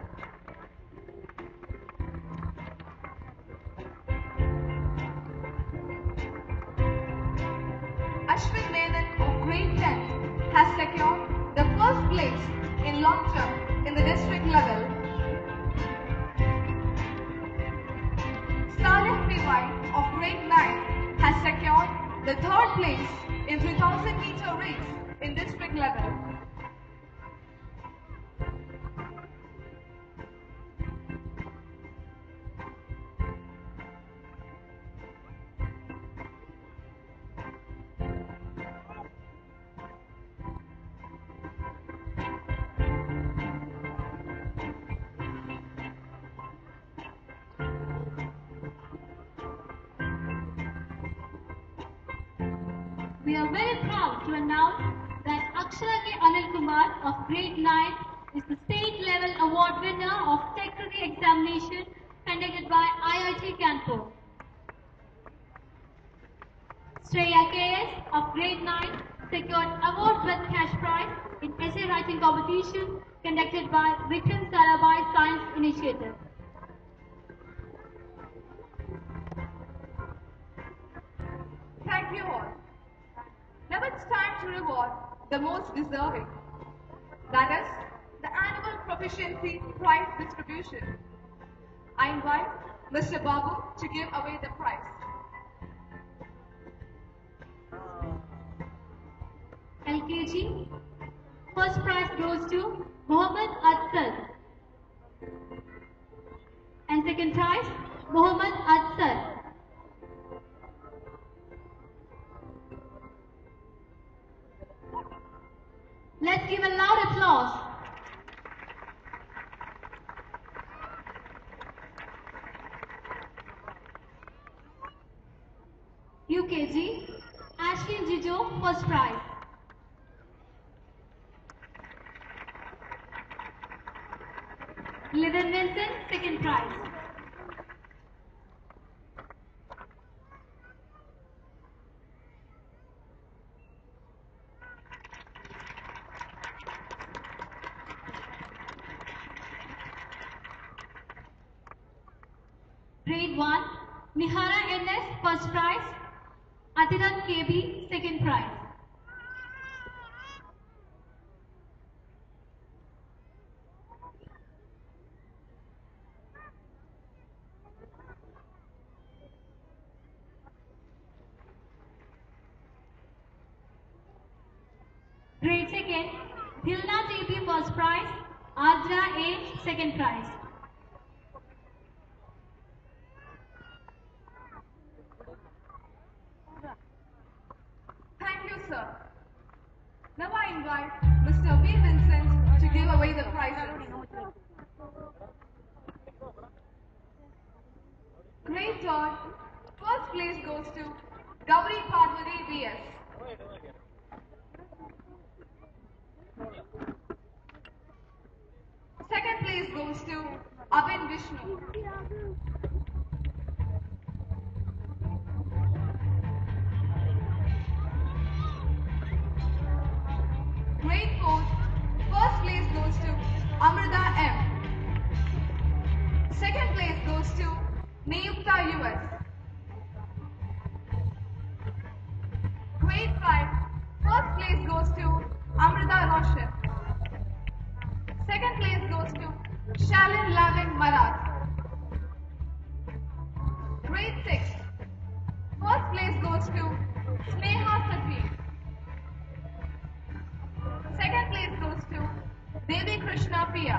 Ashwin Menon of grade 10 has secured the first place in long jump in the district level. Saleh PY of grade 9 has secured the third place in 3000 meter race in district level. We are very proud to announce that Akshara K. Anil Kumar of grade 9 is the state level award winner of secretary examination conducted by IIT Kanpur. Shreya KS of grade 9 secured award with cash prize in essay writing competition conducted by Vikram Sarabhai Science Initiative. Thank you all. Now it's time to reward the most deserving. That is the annual proficiency prize distribution. I invite Mr. Babu to give away the prize. LKG. First prize goes to Mohammed Adsal. And second prize, Mohammed Adsal. Let's give a loud applause. UKG, Ashley Jijo, first prize. Lyndon Vincent, second prize. Grade 1, Nihara NS, first prize. Adiran KB, second prize. Grade second, Dilna TP first prize, Adra A second prize. Thank you, sir. Now I invite Mr. V. Vincent to give away the prizes. Great third. First place goes to Gauri Parvati VS. Second place goes to Abin Vishnu. Grade 4, first place goes to Amrita M. Second place goes to Niyukta US. Grade 5, first place goes to Amrita Roshan. Second place goes to Shalin Lavin Marat. Grade 6, first place goes to Sneha Safi. Second place goes to Devi Krishna Pia.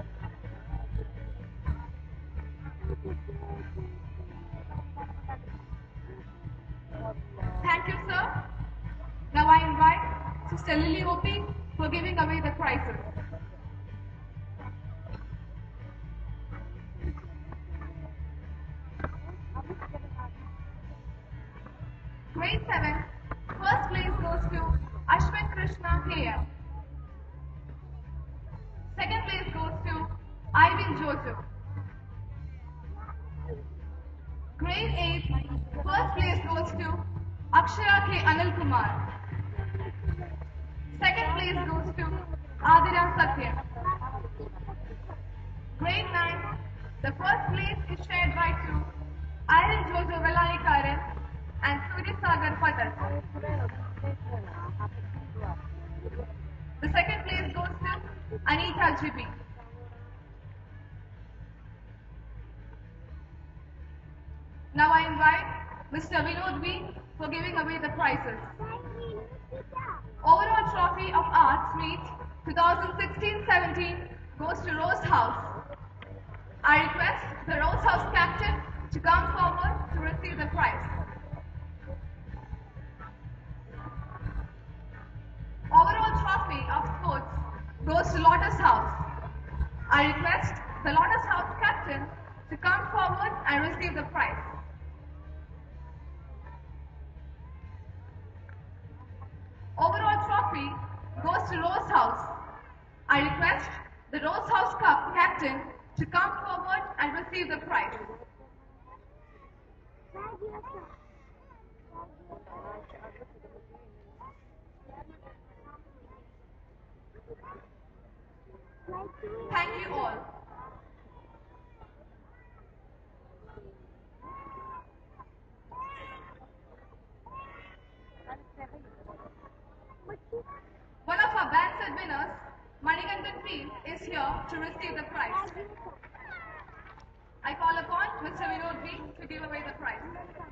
Thank you, sir. Now I invite Sister Lily Opie for giving away the prizes. Grade 7, first place goes to Ashwin Krishna Heya. Second place goes to Ivan Joseph. Grade 8, first place goes to Akshara K. Anil Kumar. Second place goes to Adira Satya. Grade 9. The first place is shared by two Iron Jojo Velani Karen and Surya Sagar Patal. The second place goes to Anita Jibi. Now I invite Mr. Vinod V for giving away the prizes. Overall Trophy of Arts Meet 2016-17 goes to Rose House. I request the Rose House captain to come forward to receive the prize. Overall Trophy of Sports goes to Lotus House. I request the Lotus House captain to come forward and receive the prize. Overall trophy goes to Rose House. I request the Rose House Cup captain to come forward and receive the prize. Thank you all. One of our Bansard winners, Manikandan P, is here to receive the prize. I call upon Mr. Vinod V to give away the prize.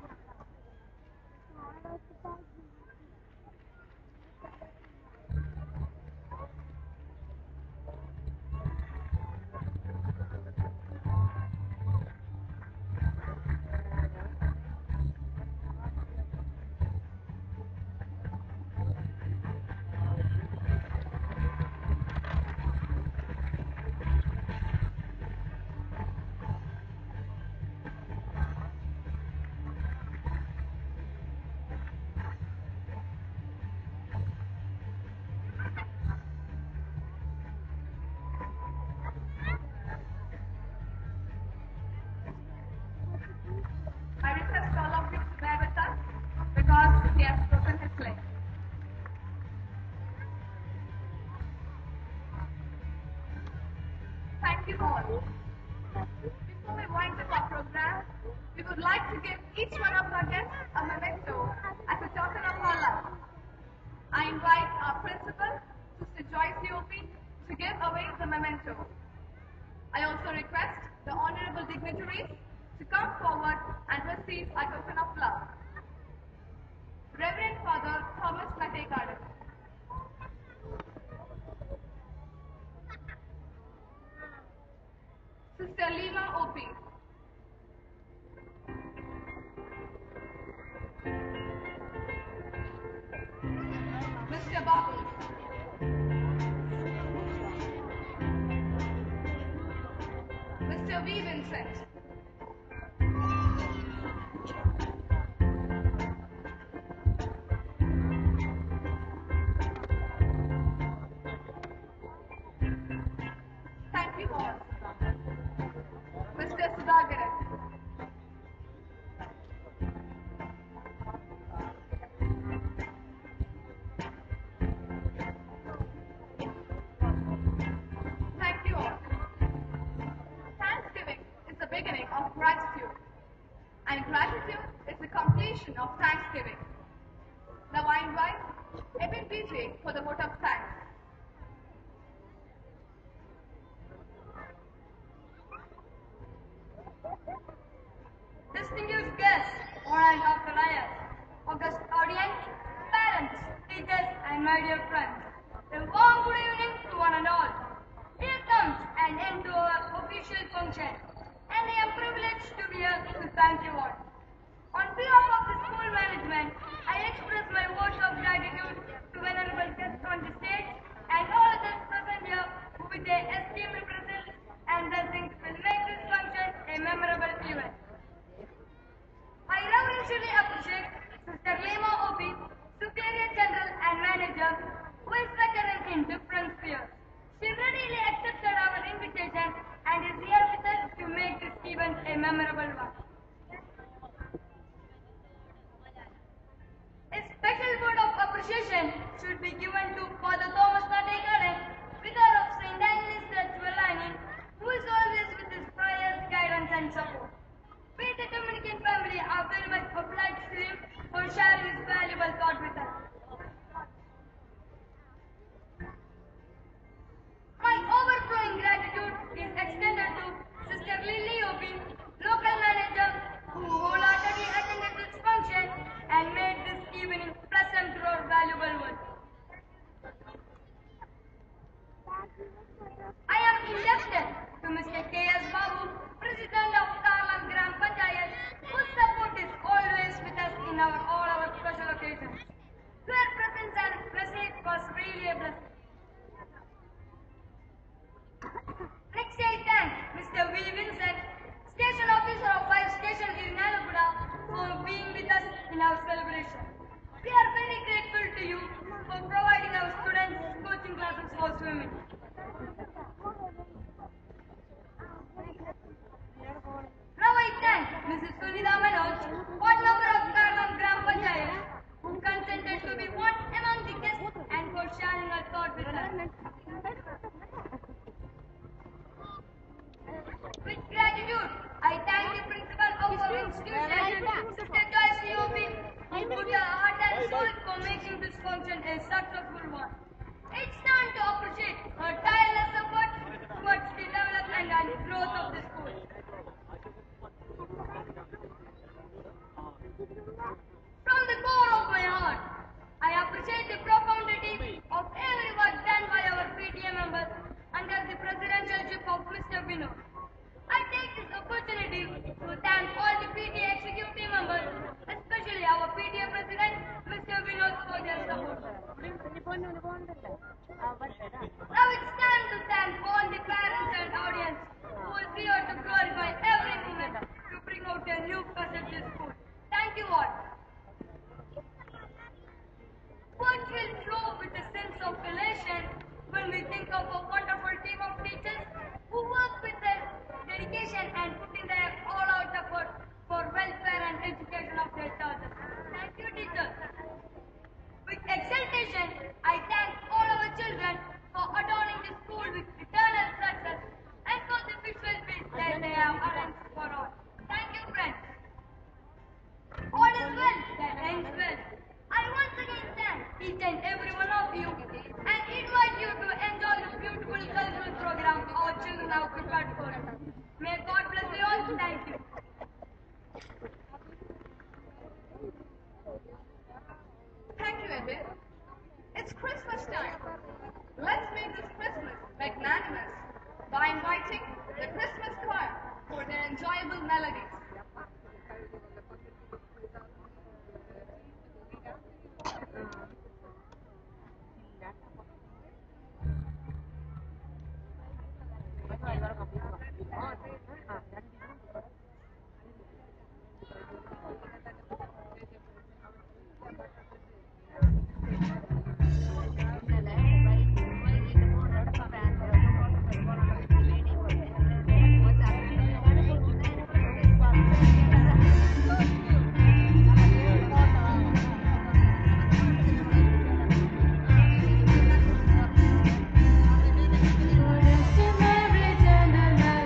I request all of you to bear with us because he has broken his leg. Thank you all. Before we wind up our program, we would like to give each one of our guests a memento as a token of our love. I invite our principal, Sister Joyce Yopi, to give away the memento. I also request the honorable dignitaries to come forward and receive a token of love. Reverend Father Thomas Nategaran. Sister Lima Opi. Mr. Babu. Mr. V. Vincent. Thank you all. Mr. Sudhakaran. Thank you all. Thanksgiving is the beginning of gratitude, and gratitude is the completion of thanksgiving. Now I invite Evan BJ for the vote of thanks. Distinguished guests, honored Dr. Ayers, august audience, parents, teachers, and my dear friends, a warm good evening to one and all. Here comes an end to our official function, and I am privileged to be here to thank you all. On behalf of the school management, I express my vote of gratitude to venerable guests on the stage and all others present here who with their esteemed presence and blessings will make this function a memorable event. I reverentially appreciate Sister Lema Obi, Superior General and Manager, who is veteran in different spheres. She readily accepted our invitation and is here with us to make this event a memorable one. appreciation should be given to Father Thomas Nadekade, vicar of St. Agnes Church, Vellani, who is always with his prayers, guidance, and support. We, the Dominican family, are very much obliged to him for sharing his valuable thought with us. My overflowing gratitude is extended to Sister Lily Obi, local manager, who wholeheartedly attended this function and made this evening pleasant or valuable one. I am indebted to Mr. K.S. Babu, President of Karlan Gram Panchayat, whose support is always with us in our all our special occasions. Your presence and message was really a blessing. Next I thank Mr. V. Vincent, Station Officer of Fire Station in Nalaguda, for being with us in our celebration. We are very grateful to you for providing our students coaching classes for swimming. Now I thank Mrs. Sunita Manoj, ward member of Karnam Gram Panchayat, who consented to be one among the guests and for sharing her thought with us. With gratitude, I thank the principal of our institution, Sister Joyce Leobi, who put her heart and soul for making this function a successful one. It's time to appreciate her tireless effort towards the development and growth of the school. From the core of my heart, I appreciate the profundity of every work done by our PTA members under the presidentialship of Mr. Vinod. I take this opportunity to thank all the PTA executive members, especially our PTA president, Mr. Vinod, for their support. Now it's time to thank all the parents and audience who is here to glorify every moment to bring out a new perceptive school. Thank you all. Words will flow with a sense of elation when we think of a wonderful team of teachers who work with their dedication and put in their all-out effort for welfare and education of their children. Thank you, teachers. With exultation, I thank all our children for adorning the school with eternal success and for the visual feast that they have arranged for all. Thank you, friends. All is well that ends well. I once again thank each and every one of you and invite you to enjoy the beautiful cultural program our children have prepared for us. May God bless you all. Thank you. Thank you, Edwin. It's Christmas time. Let's make this Christmas magnanimous by inviting the Christmas choir for their enjoyable melodies. Mary,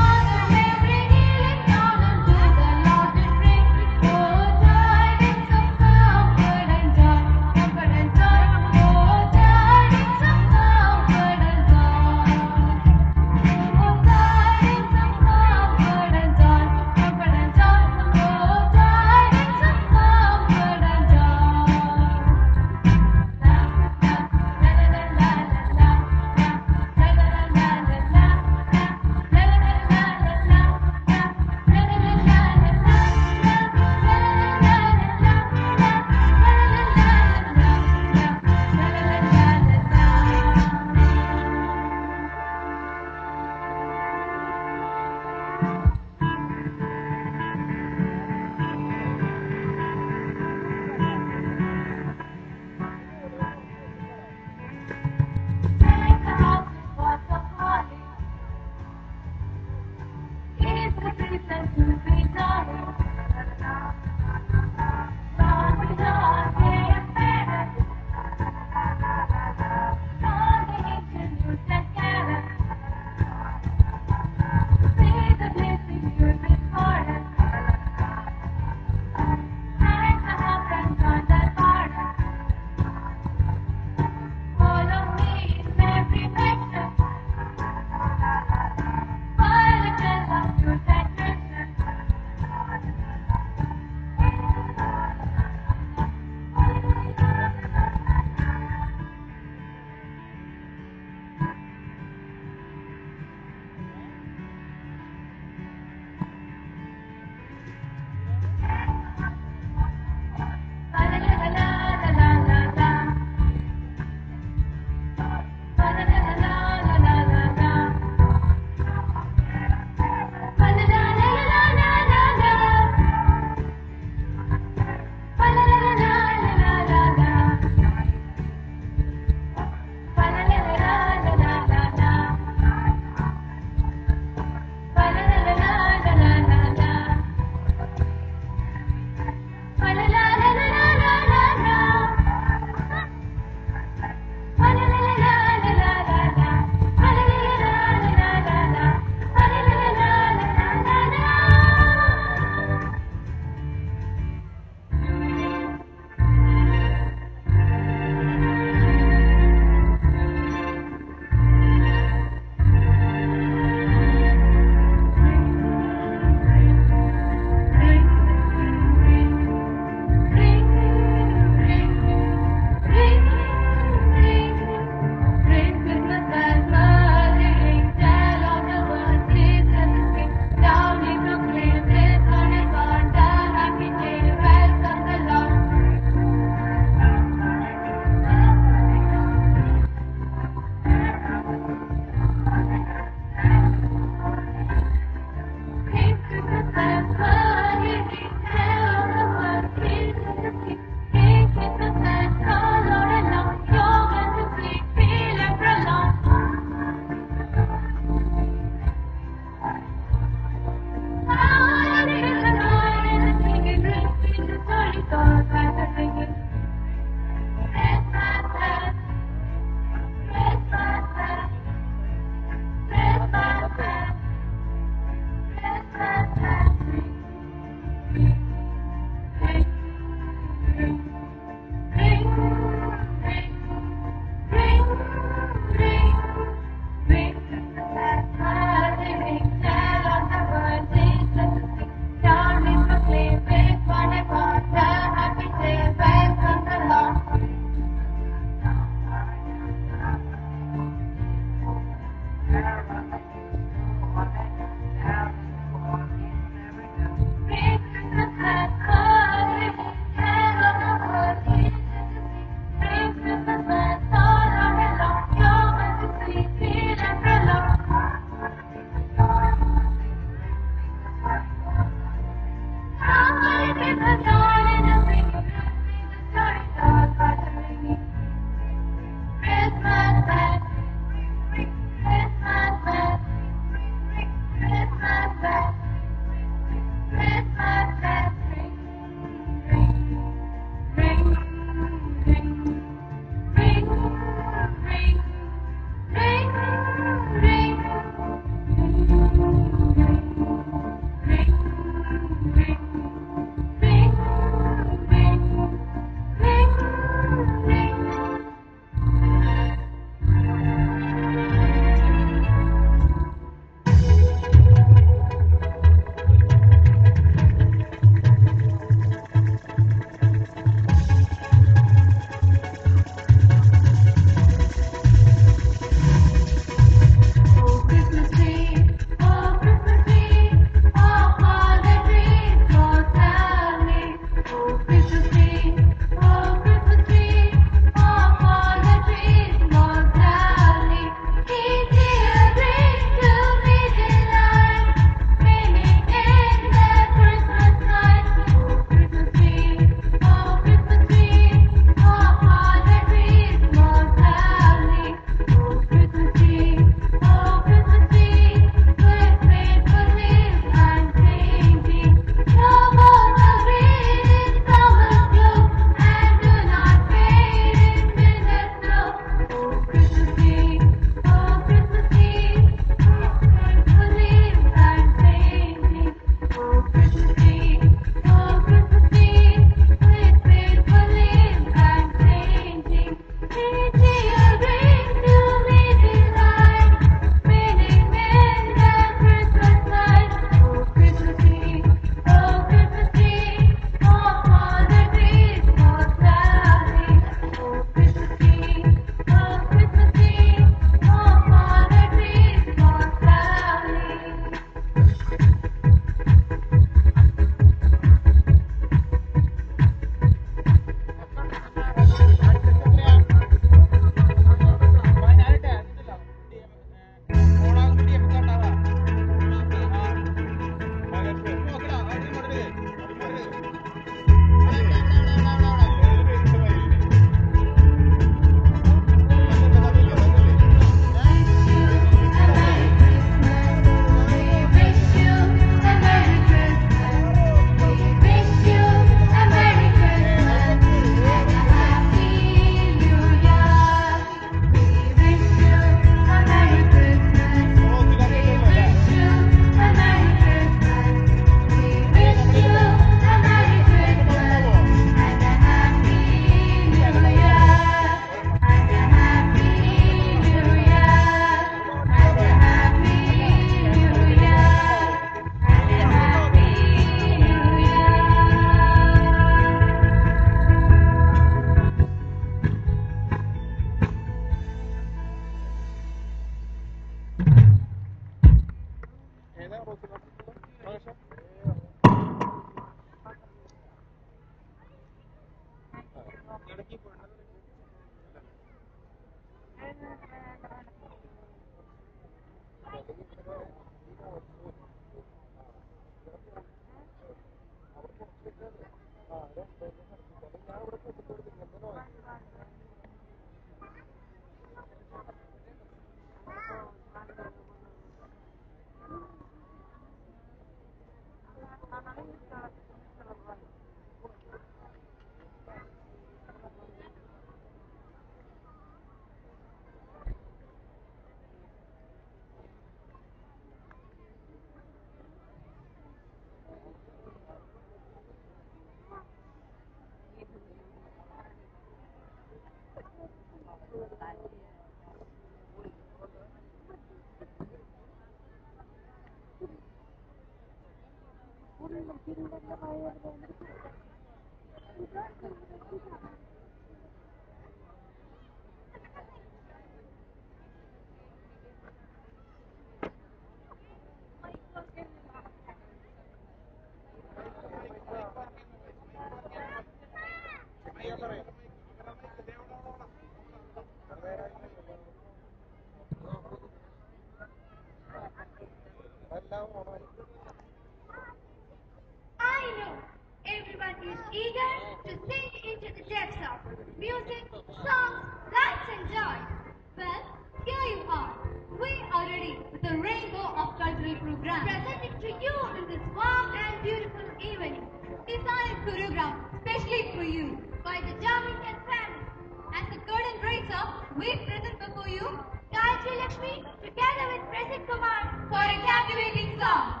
I know everyone is eager to sink into the depths of music, songs, lights, and joy. Well, here you are. We are ready with a rainbow of cultural programs. Presenting to you in this warm and beautiful evening Designed and choreographed specially for you. by the Jamaican family. As the curtain raiser, we present before you Gayatri Lakshmi together with Prasit Kumar for a captivating song.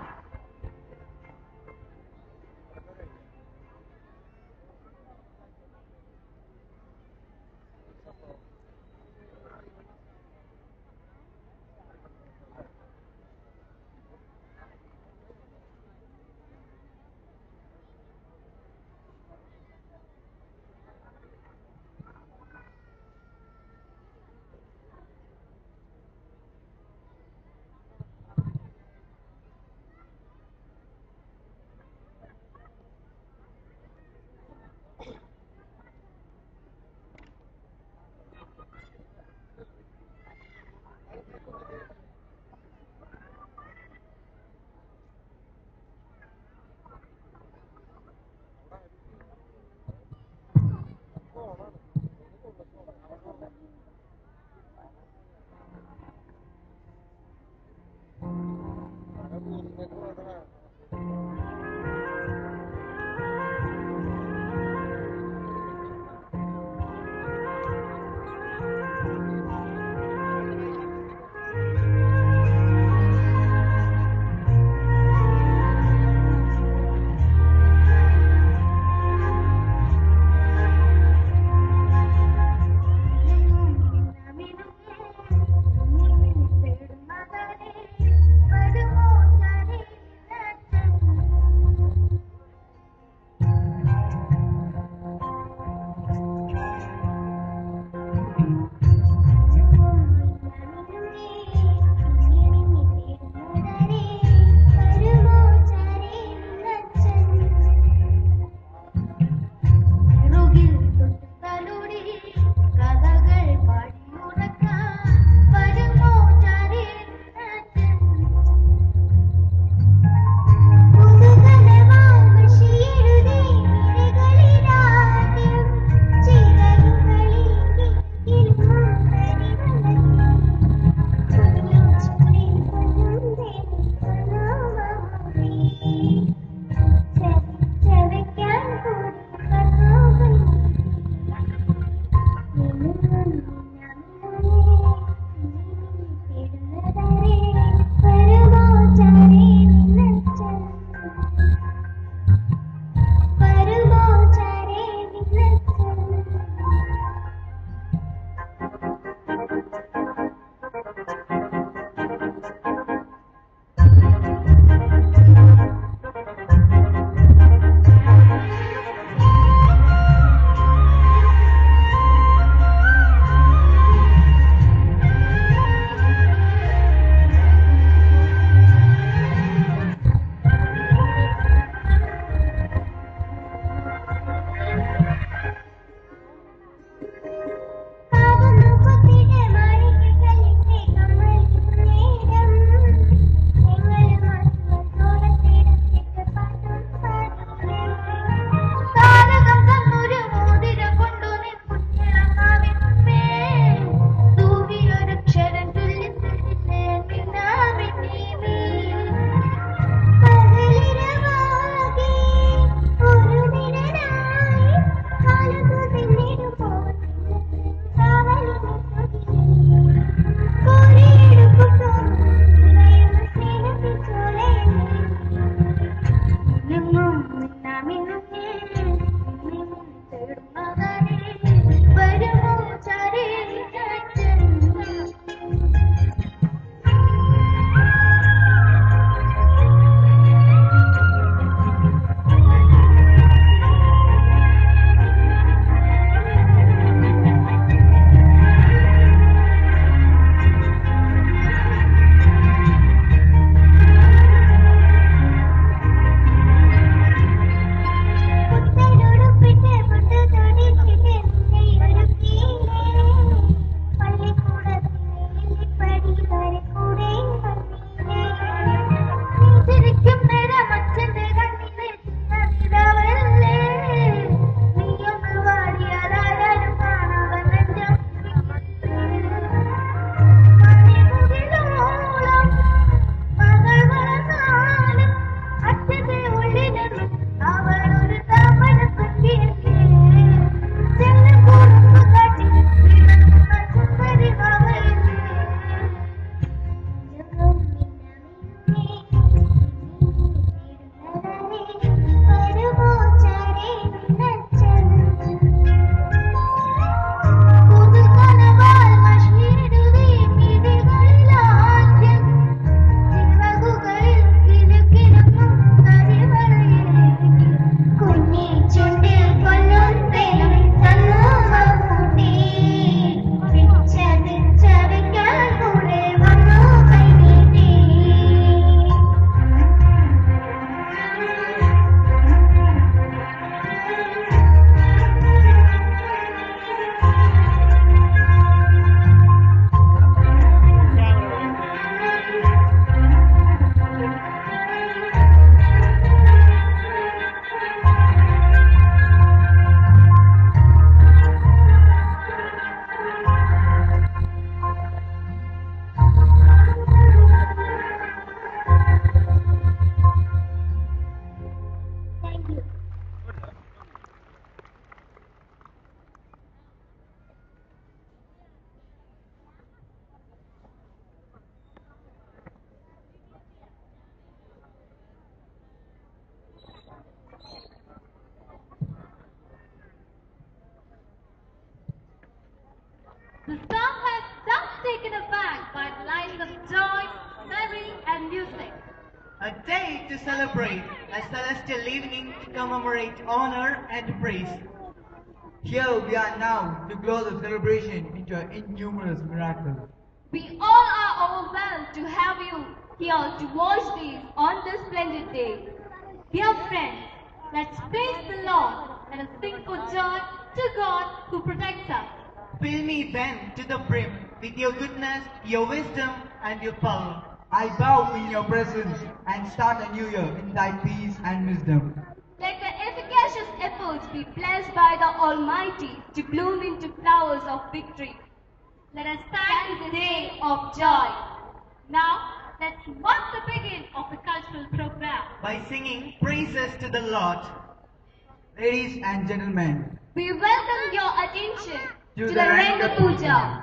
a day to celebrate, a celestial evening to commemorate honor and praise. Here we are now to grow the celebration into an innumerous miracle. We all are overwhelmed to have you here to watch these on this splendid day. Dear friends, let's praise the Lord. Let us sing for joy to God who protects us. Fill me then to the brim with your goodness, your wisdom, and your power. I bow in your presence and start a new year in thy peace and wisdom. Let the efficacious efforts be blessed by the Almighty to bloom into flowers of victory. Let us thank this day of joy. Now, let's mark the begin of the cultural program. By singing praises to the Lord. Ladies and gentlemen, We welcome your attention To to, the the Ranga Ranga Puja.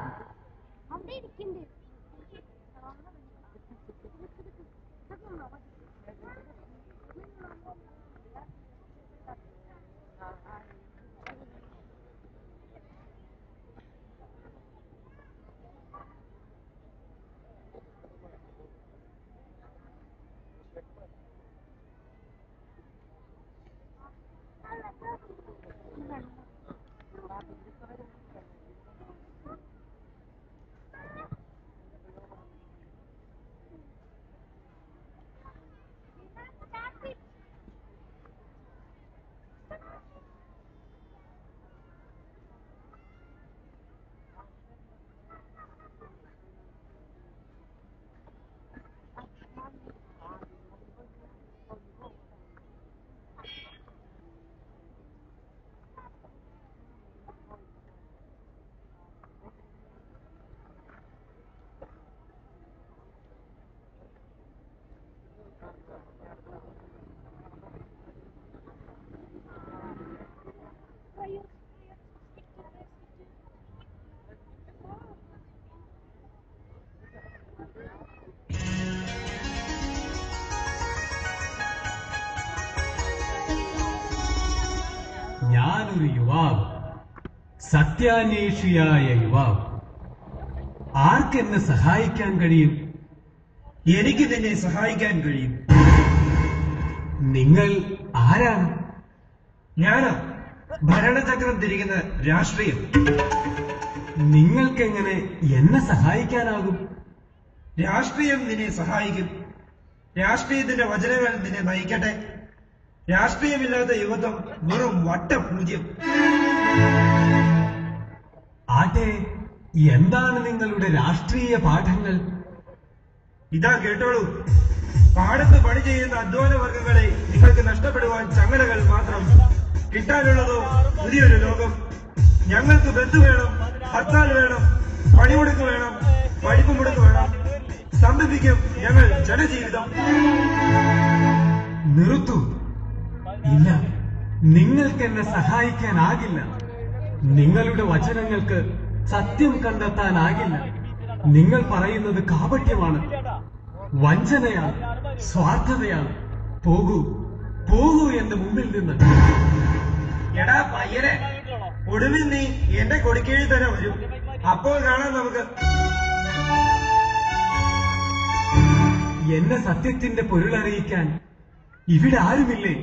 ഞാനൊരു യുവാവ് സത്യാന്വേഷിയായ യുവാവ് ആർക്കെന്നെ സഹായിക്കാൻ കഴിയും എനിക്ക് നിന്നെ സഹായിക്കാൻ കഴിയും നിങ്ങൾ ആരാണ് ഞാനാ ഭരണചക്രം തിരിക്കുന്ന രാഷ്ട്രീയം നിങ്ങൾക്കെങ്ങനെ എന്നെ സഹായിക്കാനാകും രാഷ്ട്രീയം നിന്നെ സഹായിക്കും രാഷ്ട്രീയത്തിന്റെ വചനങ്ങൾ നിന്നെ നയിക്കട്ടെ രാഷ്ട്രീയമില്ലാത്ത യുവത്വം വെറും വട്ടപൂജ്യം ആട്ടെ എന്താണ് നിങ്ങളുടെ രാഷ്ട്രീയ പാഠങ്ങൾ ഇതാ കേട്ടോളൂ പാടത്ത് പണി ചെയ്യുന്ന അധ്വാന വർഗങ്ങളെ നിങ്ങൾക്ക് നഷ്ടപ്പെടുവാൻ ചങ്ങലകൾ മാത്രം കിട്ടാനുള്ളതോ പുതിയൊരു ലോകം ഞങ്ങൾക്ക് ബന്ധു വേണം ഹർത്താൽ വേണം പണിമുടക്ക് വേണം പഠിപ്പ് മുടക്ക് വേണം സംരംഭിക്കും ഞങ്ങൾ ജനജീവിതം നിർത്തു ഇല്ല നിങ്ങൾക്ക് എന്നെ സഹായിക്കാനാകില്ല നിങ്ങളുടെ വചനങ്ങൾക്ക് സത്യം കണ്ടെത്താനാകില്ല നിങ്ങൾ പറയുന്നത് കാപട്യമാണ് വഞ്ചനയാണ് സ്വാർത്ഥതയാണ് പോകൂ പോകൂ എന്റെ മുമ്പിൽ നിന്ന് എടാ പയ്യനെ ഒടുവിൽ നീ എന്റെ കൊടുക്കീഴിൽ തന്നെ വരും അപ്പോൾ കാണാം നമുക്ക് എന്നെ സത്യത്തിന്റെ പൊരുളറിയിക്കാൻ ഇവിടെ ആരുമില്ലേ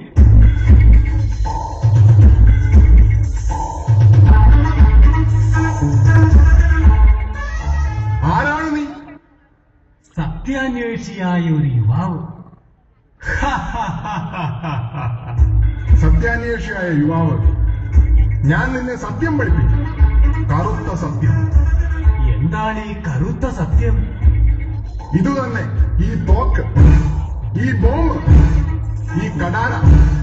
ആരാണ് നീ സത്യാന്വേഷിയായ ഒരു യുവാവ് സത്യാന്വേഷിയായ യുവാവ് ഞാൻ നിന്നെ സത്യം പഠിപ്പിക്കും കറുത്ത സത്യം എന്താണ് ഈ കറുത്ത സത്യം ഇതുതന്നെ ഈ തോക്ക് ഈ ബോംബ് ഈ കടാര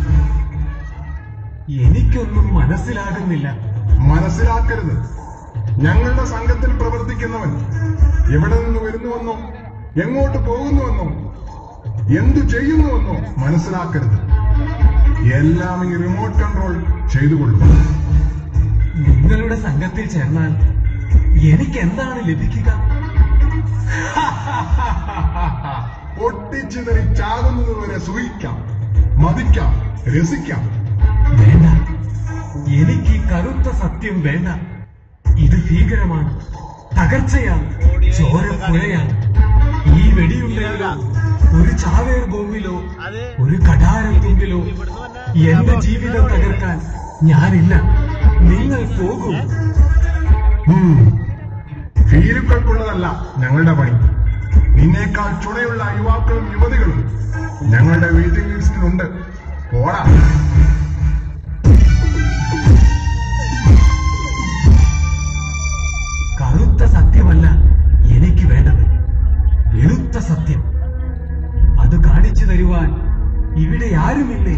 എനിക്കൊന്നും മനസ്സിലാകുന്നില്ല മനസ്സിലാക്കരുത് ഞങ്ങളുടെ സംഘത്തിൽ പ്രവർത്തിക്കുന്നവൻ എവിടെ നിന്ന് വരുന്നുവെന്നോ എങ്ങോട്ട് പോകുന്നുവെന്നോ എന്തു ചെയ്യുന്നുവെന്നോ മനസ്സിലാക്കരുത് എല്ലാം ഈ റിമോട്ട് കൺട്രോൾ ചെയ്തുകൊള്ളും നിങ്ങളുടെ സംഘത്തിൽ ചേർന്നാൽ എനിക്ക് എന്താണ് ലഭിക്കുക പൊട്ടിച്ചിതറി ചാകുന്നത് വരെ സുഖിക്കാം മതിക്കാം രസിക്കാം വേണ്ട എനിക്ക് ഈ കറുത്ത സത്യം വേണ്ട ഇത് ഭീകരമാണ് തകർച്ചയാണ് ചോരപ്പുഴയാണ് ഈ വെടിയുണ്ടെങ്കിലോ ഒരു ചാവേർ ബോംബിലോ ഒരു കടാരം തുമ്പിലോ എന്റെ ജീവിതം തകർക്കാൻ ഞാനില്ല നിങ്ങൾ പോകൂ ഉം. ഭീരുക്കൾക്കുള്ളതല്ല ഞങ്ങളുടെ പണി നിന്നേക്കാൾ ചുണയുള്ള യുവാക്കളും യുവതികളും ഞങ്ങളുടെ വെയിറ്റിംഗ് ലിസ്റ്റിലുണ്ട് പോടാ കറുത്ത സത്യമല്ല എനിക്ക് വേണ്ടത് വെളുത്ത സത്യം അത് കാണിച്ചു തരുവാൻ ഇവിടെ ആരുമില്ലേ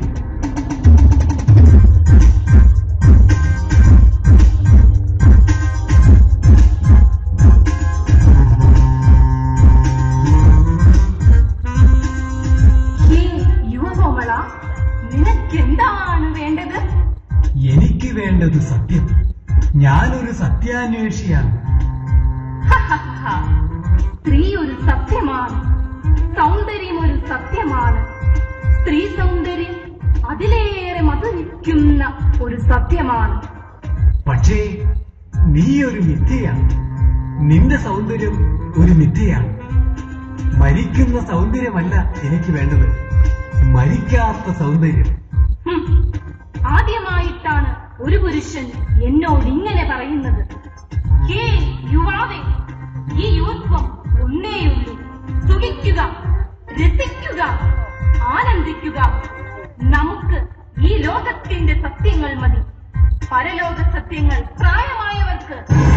ഹേ യുവകോമള നിനക്കെന്താണ് വേണ്ടത് എനിക്ക് വേണ്ടത് സത്യം ഞാനൊരു സത്യാന്വേഷിയാണ് ഹഹഹ. സ്ത്രീ ഒരു സത്യമാണ് സൗന്ദര്യം ഒരു സത്യമാണ് സ്ത്രീ സൗന്ദര്യം അതിലേറെ മധുരിക്കുന്ന ഒരു സത്യമാണ് പക്ഷേ നീ ഒരു മിഥ്യയാണ് നിന്റെ സൗന്ദര്യം ഒരു മിഥ്യയാണ് മരിക്കുന്ന സൗന്ദര്യമല്ല എനിക്ക് വേണ്ടത് മരിക്കാത്ത സൗന്ദര്യം ഹും. ആദ്യമായിട്ടാണ് ഒരു പുരുഷൻ എന്നോട് ഇങ്ങനെ പറയുന്നത് ഹേ യുവാവേ ഈ യുവത്വം ഒന്നേയുള്ളൂ സുഖിക്കുക രസിക്കുക ആനന്ദിക്കുക നമുക്ക് ഈ ലോകത്തിന്റെ സത്യങ്ങൾ മതി പരലോക സത്യങ്ങൾ പ്രായമായവർക്ക്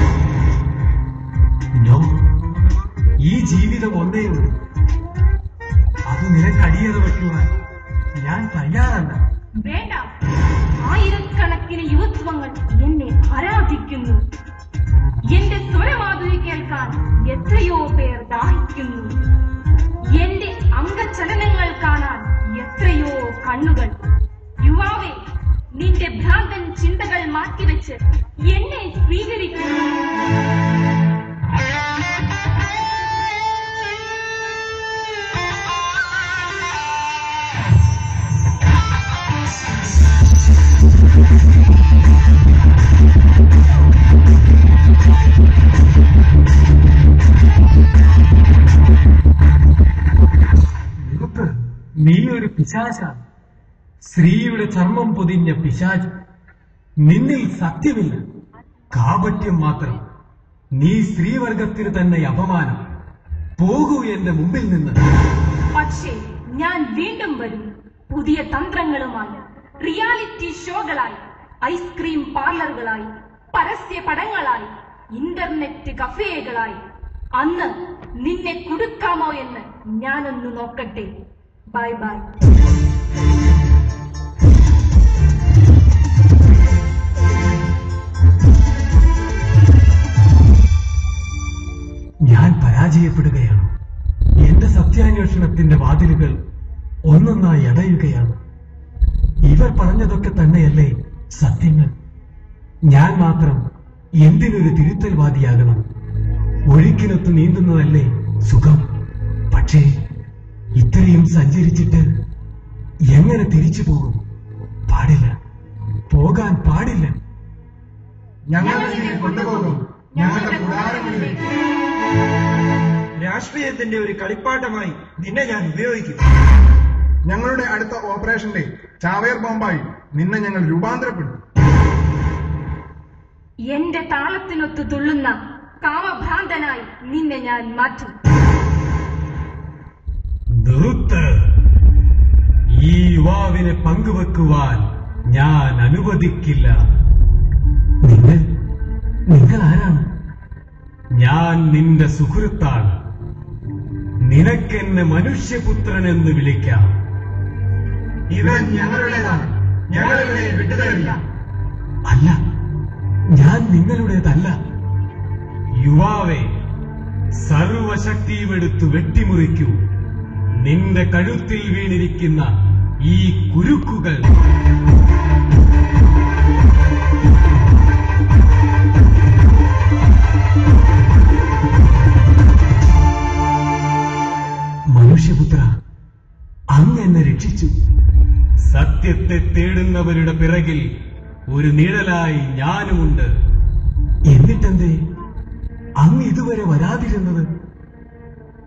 നോ ഈ ജീവിതം ഒന്നേ ഉള്ളൂ അത് നിനക്കടിയറ വയ്ക്കുവാൻ ഞാൻ തയ്യാറല്ല വേണ്ട ആയിരക്കണക്കിന് യുവത്വങ്ങൾ എന്നെ ആരാധിക്കുന്നു എന്റെ സ്വരമാധുരി കേൾക്കാൻ എത്രയോ പേർ ദാഹിക്കുന്നു എന്റെ അംഗചലനങ്ങൾ കാണാൻ എത്രയോ കണ്ണുകൾ യുവാവേ നിന്റെ ഭ്രാന്തൻ ചിന്തകൾ മാറ്റിവെച്ച് എന്നെ സ്വീകരിക്കുന്നു നിറുത്ത്. നീ ഒരു പിശാചാണ് സ്ത്രീയുടെ ചർമ്മം പൊതിഞ്ഞ പിശാച് നിന്നിൽ സത്യമില്ല കാപട്യം മാത്രം നീ സ്ത്രീവർഗത്തിന് തന്നെ അപമാനം പോകൂ എന്റെ മുമ്പിൽ നിന്ന് പക്ഷേ ഞാൻ വീണ്ടും വരും പുതിയ തന്ത്രങ്ങളുമായി റിയാലിറ്റി ഷോകളായി ഐസ്ക്രീം പാർലറുകളായി പരസ്യ പടങ്ങളായി ഇന്റർനെറ്റ് കഫേകളായി അന്ന് നിന്നെ കുടുക്കാമോ എന്ന് ഞാനൊന്ന് നോക്കട്ടെ ബൈ ബൈ ഞാൻ പരാജയപ്പെടുകയാണ് എന്റെ സത്യാന്വേഷണത്തിന്റെ വാതിലുകൾ ഒന്നൊന്നായി അടയുകയാണ് ഇവർ പറഞ്ഞതൊക്കെ തന്നെയല്ലേ സത്യങ്ങൾ ഞാൻ മാത്രം എന്തിനൊരു തിരുത്തൽവാദിയാകണം ഒഴുക്കിനൊത്ത് നീന്തുന്നതല്ലേ സുഖം പക്ഷേ ഇത്രയും സഞ്ചരിച്ചിട്ട് എങ്ങനെ തിരിച്ചു പോകും പാടില്ല പോകാൻ പാടില്ല ഞങ്ങൾ നിന്നെ കൊണ്ടുപോകും ഞങ്ങളുടെ കൂടാരങ്ങളിലേക്ക് രാഷ്ട്രീയത്തിന്റെ ഒരു കളിപ്പാട്ടമായി നിന്നെ ഞാൻ ഉപയോഗിക്കും ഞങ്ങളുടെ അടുത്ത ഓപ്പറേഷന്റെ ചാവേർ ബോംബായി നിന്നെ ഞങ്ങൾ രൂപാന്തരപ്പെടും എന്റെ താളത്തിനൊത്ത് തുള്ളുന്ന കാമഭ്രാന്തനായി നിന്നെ ഞാൻ മാറ്റും നിർത്ത് ഈ യുവാവിനെ പങ്കുവെക്കുവാൻ ഞാൻ അനുവദിക്കില്ല നിങ്ങൾ നിങ്ങൾ ആരാണ് ഞാൻ നിന്റെ സുഹൃത്താണ് നിനക്കെന്നെ മനുഷ്യപുത്രൻ എന്ന് വിളിക്കാം ഇവൻ ഞങ്ങളുടേതാണ് ഞങ്ങളിവനെ വിട്ടുതരില്ല അല്ല ഞാൻ നിങ്ങളുടേതല്ല യുവാവെ സർവശക്തിയുമെടുത്തു വെട്ടിമുറിക്കൂ നിന്റെ കഴുത്തിൽ വീണിരിക്കുന്ന ഈ കുരുക്കുകൾ മനുഷ്യപുത്ര അങ്ങ് എന്നെ രക്ഷിച്ചു സത്യത്തെ തേടുന്നവരുടെ പിറകിൽ ഒരു നിഴലായി ഞാനുമുണ്ട് എന്നിട്ടെന്തേ അങ്ങ് ഇതുവരെ വരാതിരുന്നത്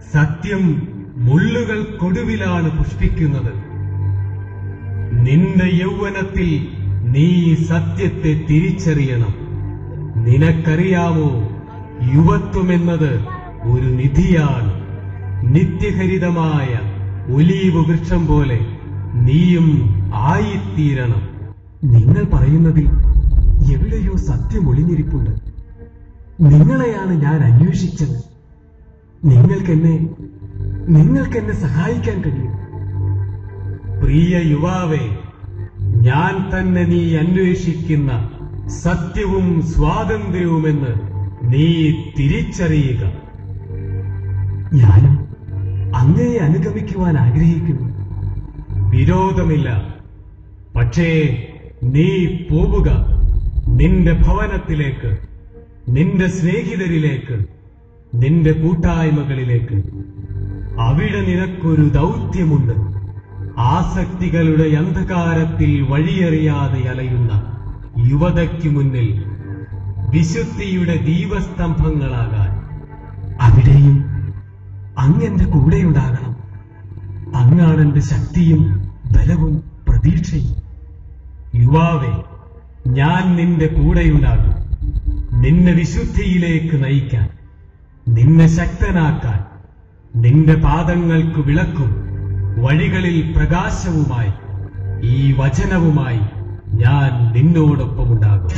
സത്യം മുള്ളുകൾക്കൊടുവിലാണ് പുഷ്പിക്കുന്നത് നിന്റെ യൗവനത്തിൽ നീ സത്യത്തെ തിരിച്ചറിയണം നിനക്കറിയാമോ യുവത്വമെന്നത് ഒരു നിധിയാണ് നിത്യഹരിതമായ ഒലീവ് വൃക്ഷം പോലെ നീയും ആയിത്തീരണം നിങ്ങൾ പറയുന്നതിൽ എവിടെയോ സത്യം ഒളിഞ്ഞിരിപ്പുണ്ട് നിങ്ങളെയാണ് ഞാൻ അന്വേഷിച്ചത് നിങ്ങൾക്കെന്നെ നിങ്ങൾക്കെന്നെ സഹായിക്കാൻ കഴിയും പ്രിയ യുവാവേ ഞാൻ തന്നെ നീ അന്വേഷിക്കുന്ന സത്യവും സ്വാതന്ത്ര്യവുമെന്ന് നീ തിരിച്ചറിയുക ഞാനും അങ്ങയെ അനുഗമിക്കുവാൻ ആഗ്രഹിക്കുന്നു വിരോധമില്ല പക്ഷേ നീ പോവുക നിന്റെ ഭവനത്തിലേക്ക് നിന്റെ സ്നേഹിതരിലേക്ക് നിന്റെ കൂട്ടായ്മകളിലേക്ക് അവിടെ നിനക്കൊരു ദൗത്യമുണ്ട് ആസക്തികളുടെ അന്ധകാരത്തിൽ വഴിയറിയാതെ അലയുന്ന യുവതയ്ക്ക് മുന്നിൽ വിശുദ്ധിയുടെ ദീപസ്തംഭങ്ങളാകാൻ അവിടെയും അങ്ങെന്റെ കൂടെയുണ്ടാകണം അങ്ങാണെന്റെ ശക്തിയും ബലവും പ്രതീക്ഷയും യുവാവേ ഞാൻ നിന്റെ കൂടെയുണ്ടാകും നിന്നെ വിശുദ്ധിയിലേക്ക് നയിക്കാൻ നിന്നെ ശക്തനാക്കാൻ നിന്റെ പാദങ്ങൾക്ക് വിളക്കും വഴികളിൽ പ്രകാശവുമായി ഈ വചനവുമായി ഞാൻ നിന്നോടൊപ്പമുണ്ടാകും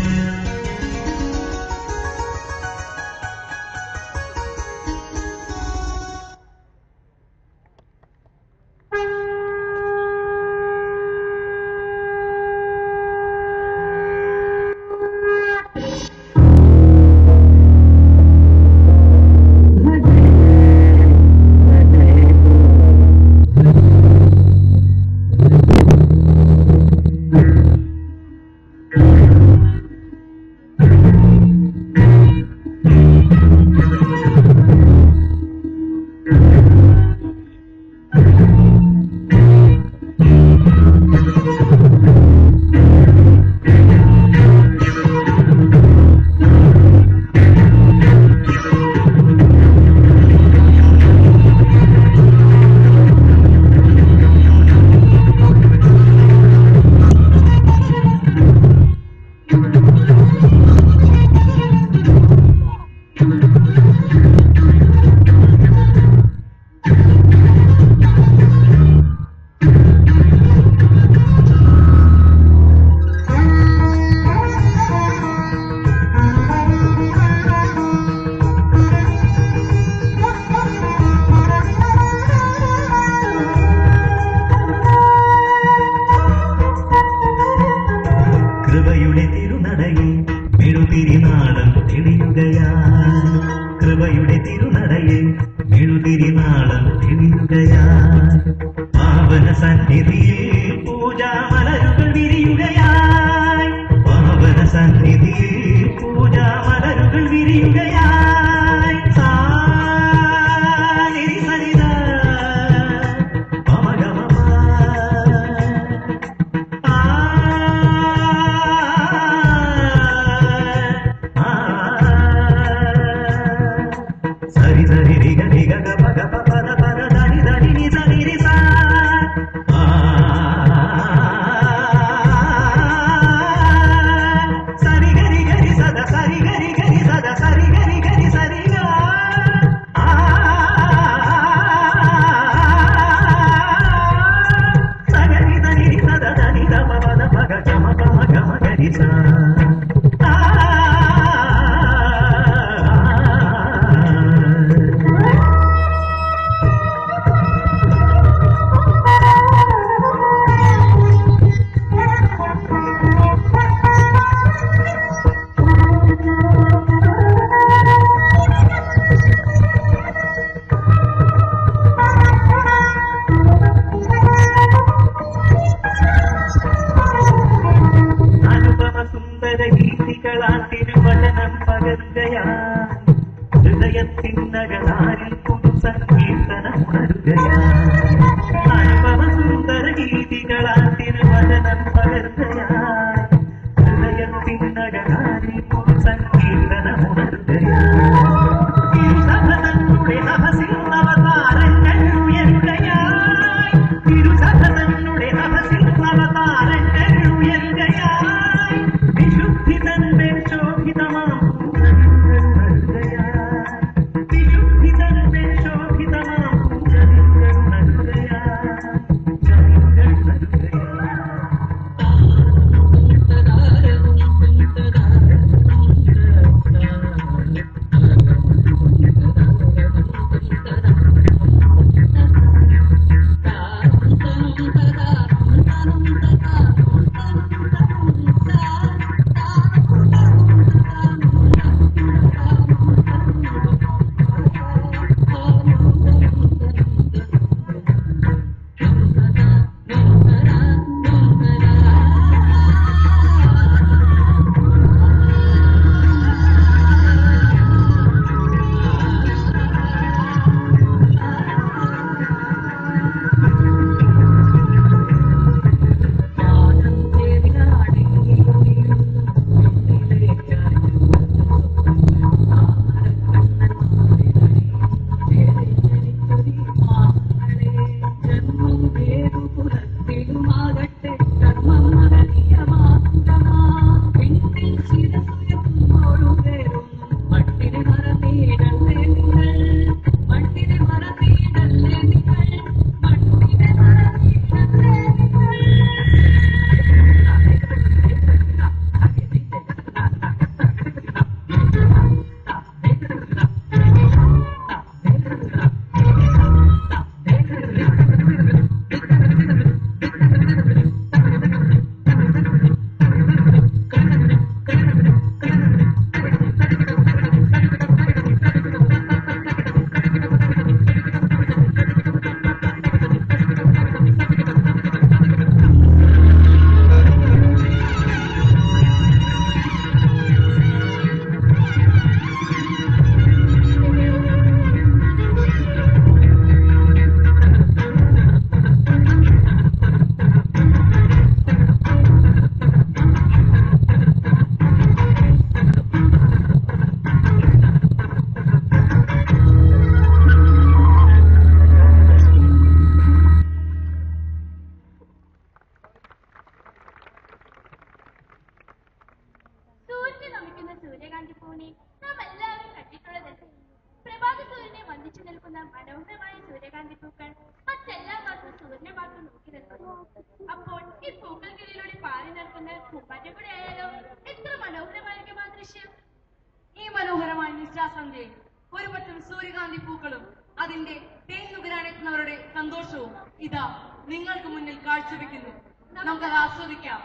കൃപയുടെ തിരുനടയിൽ മെഴുതിരിനാളം തെളിയുകയാൽ കൃപയുടെ തിരുനടയിൽ മെഴുതിരിനാളം തെളിയുകയാൽ പാവന സന്നിധിയിൽ പൂജാമലരുകൾ വിരിയുകയായി പാവന സന്നിധിയിൽ പൂജാമലരുകൾ വിരിയുകയായി സാ നിരി സരിത പമഗമപ సరి సరి రిగ రిగ గ ప గ ప ప ద ప ద ద ని ద ని ని స ని రి సా ఆ సరి గ రి గ రి స ద సరి గ రి గ రి స ద సరి గ రి గ రి సరి గ ఆ సగ ని ద ని రి స ద ద ని ద మ మ ద ప గ గ మ గ మ గ మ గ రి సా അനുപമ സുന്ദര ഗീതികളാൽ തിരുവചനം പകരുകയാ ഹൃദയത്തിനകതാരിൽ പുതു സങ്കീർത്തനം ഉണരുകയാ അനുപമ സുന്ദര ഗീതികളാൽ തിരുവചനം പകരുകയാ ഹൃദയത്തിനകതാരിൽ പുതു സങ്കീർത്തനം ഉണരുകയാ ഇരുസഭ തങ്ങളുടെ നഭസിൽ അവതാര നിൽക്കുന്ന മനോഹരമായ സൂര്യകാന്തി പൂക്കൾ മറ്റെല്ലാ ഭാഗത്തും സൂര്യനെ മാത്രം നോക്കി നിൽക്കുന്നു അപ്പോൾ ഈ പൂക്കൾക്കിടയിലൂടെ പാറി നിൽക്കുന്ന പൂമ്പാറ്റ കൂടെ ആയാലോ എത്ര മനോഹരമായിരിക്കും ആ ദൃശ്യം ഈ മനോഹരമായ നിശാസന്ധ്യയിൽ ഒരു പറ്റം സൂര്യകാന്തി പൂക്കളും അതിന്റെ തേൻ നുകരാനെത്തുന്നവരുടെ സന്തോഷവും ഇതാ നിങ്ങൾക്ക് മുന്നിൽ കാഴ്ചവെക്കുന്നു നമുക്കത് ആസ്വദിക്കാം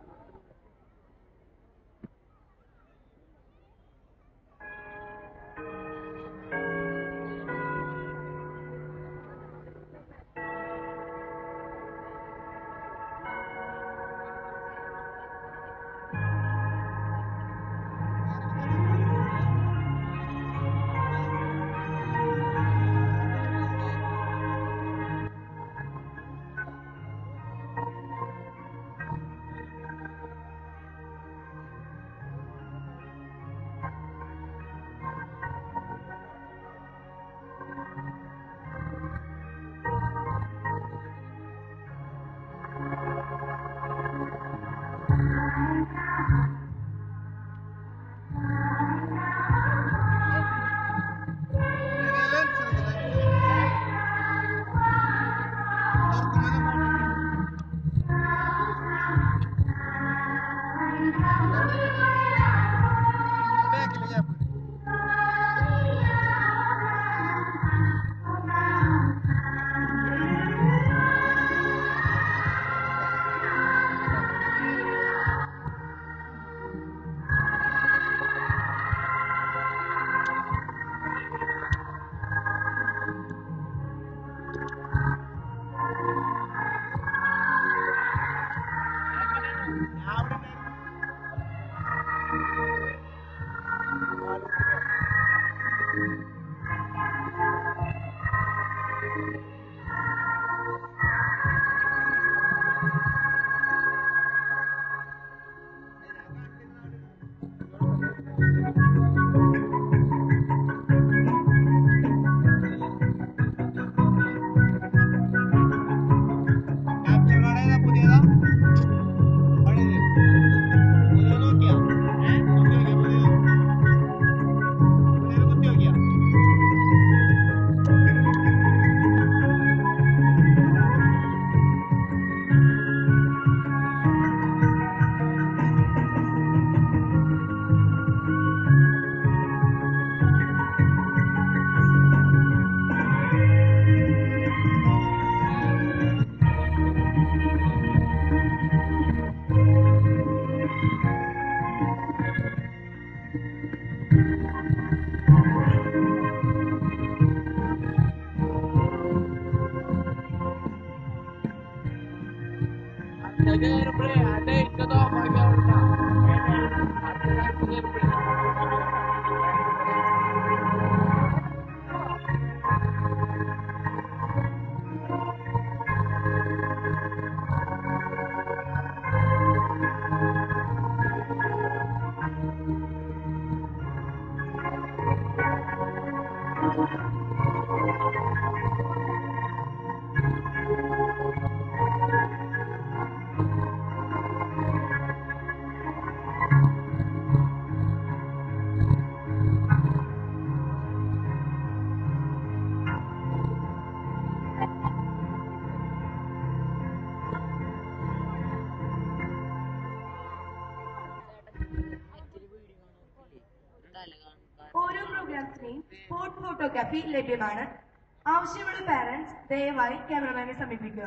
ഓരോ പ്രോഗ്രാംസിനെയും സ്പോർട്ട് ഫോട്ടോഗ്രാഫി ലഭ്യമാണ് ആവശ്യമുള്ള പാരന്റ്സ് ദയവായി ക്യാമറമാനെ സമീപിക്കുക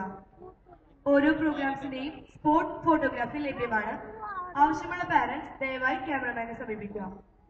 ഓരോ പ്രോഗ്രാംസിന്റെയും സ്പോർട്ട് ഫോട്ടോഗ്രാഫി ലഭ്യമാണ് ആവശ്യമുള്ള പാരന്റ്സ് ദയവായി ക്യാമറമാനെ സമീപിക്കുക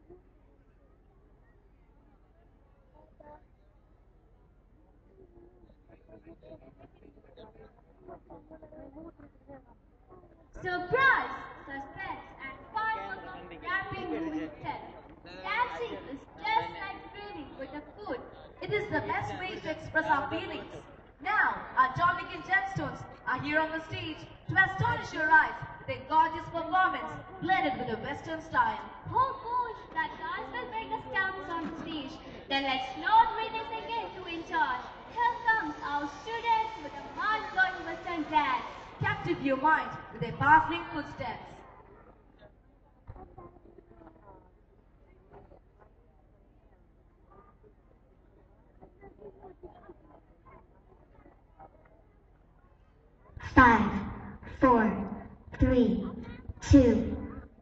Surprise, suspense, and fireworks of rapping movie tell. Dancing is just like feeling with the food. It is the best way to express our feelings. Now, our John Lincoln Gemstones are here on the stage to astonish your eyes with a gorgeous performance blended with a Western style. Oh gosh, that guys will make us dance on the stage. Then let's not wait a second to enjoy. Here comes our students with a mind-blowing Western dance. Captive your mind with a baffling footsteps.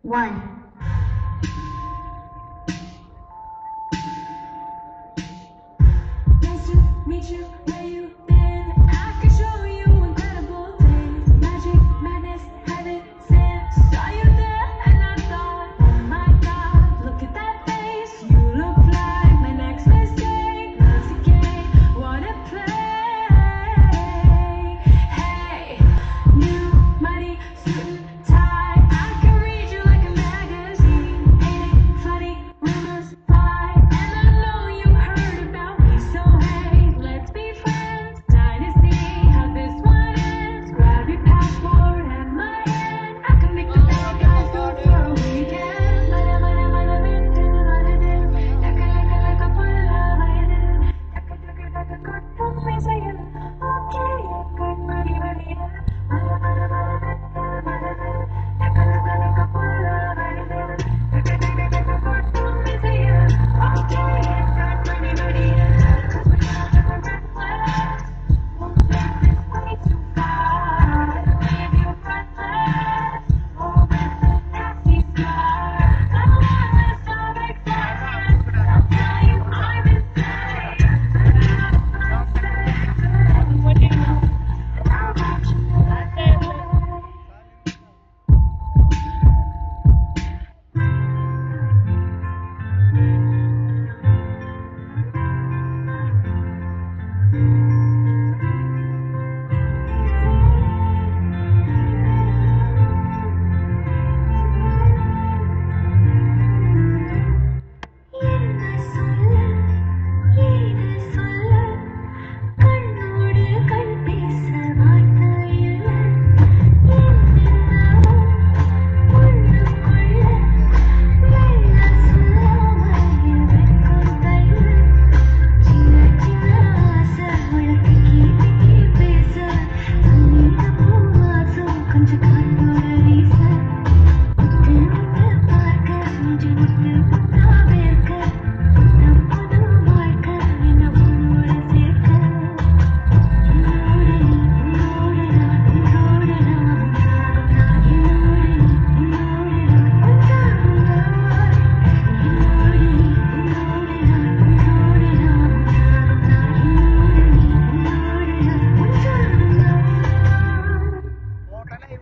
one. Nice to meet you where you been. I can show you incredible things. Magic, madness, heaven sent. Saw you there and I thought, oh my God, look at that face. You look like my next mistake. Love's a game, wanna play? Hey, new money, suit and tie. I can read you like a magazine. Ain't it funny? Rumors fly, and I know you heard about me. So hey, let's be friends. Time to see how this one ends. Grab your passport and my hand. I can make the bad guys go for a weekend. Mana mana mana vente mana dem. Taka laka laka pula vayana. Taka taka taka kottu mesaya. Okay, good money money. Mana mana mana vente mana dem. Taka laka laka pula vayana. Taka taka taka kottu mesaya. Okay, good money money. Cause we have a red flag. Won't take this way too far. Leave you breathless. Oh, with a nasty scar. I wanna stop excited. I'll tell you I'm insane. I'm insane. What do you know? How much I say என்ன சொல்ல ஏது சொல்ல கண்ணோடு கண் பேச வார்த்தை இல்ல என்னென்னவோ உள்ளுக்குள்ள வெள்ள சொல்லாமல் வெட்கம் தள்ள சின்ன சின்ன ஆசை உனக்கு கீழ்க்கி பேச தண்ணீர பூவாசம் கொஞ்சம் காத்தோட வீச முத்து முத்து பார்க்க நெஞ்சு முத்து முத்தா வேர்க்க புத்தம் புது வாழ்க்கை என்ன உன்னோட சேர்க்க என்னோடு நீ உன்னோடு நான் உன்னோடு நான் ஒன்றாகும் நான் என்னோடு நீ உன்னோடு நான் ஒன்றாகும் நான் என்னோடு நீ உன்னோடு நான் உன்னோடு நான் ஒன்றாகும் நான் என்னோடு நீ உன்னோடு நான் ஒன்றாகும் நான்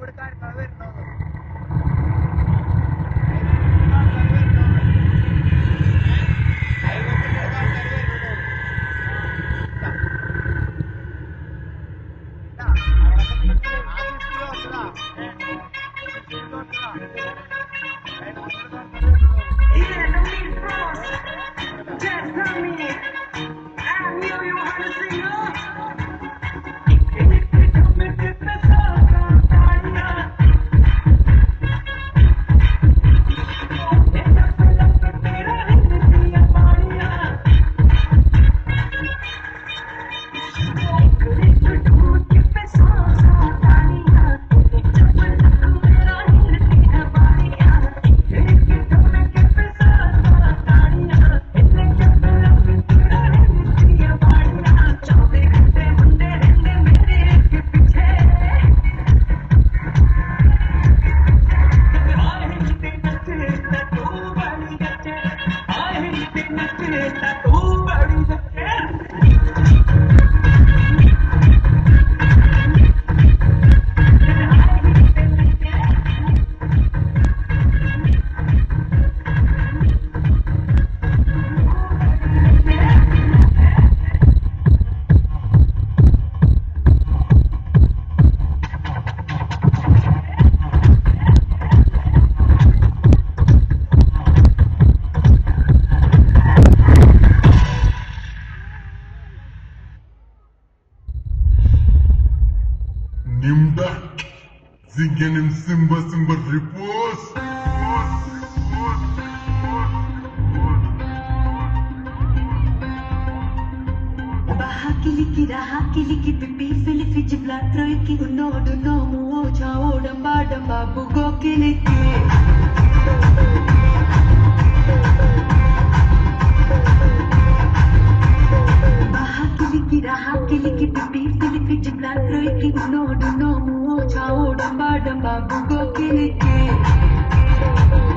Nimda, Zingenim Simba Simba Repose. Bahakiliki rahakiliki pipi filifi jibla troiki unodo nomu ocha odamba damba bugo kiliki Bahakiliki rahakiliki pipi filifi jibla troiki unodo nomu ocha odamba damba bugo kiliki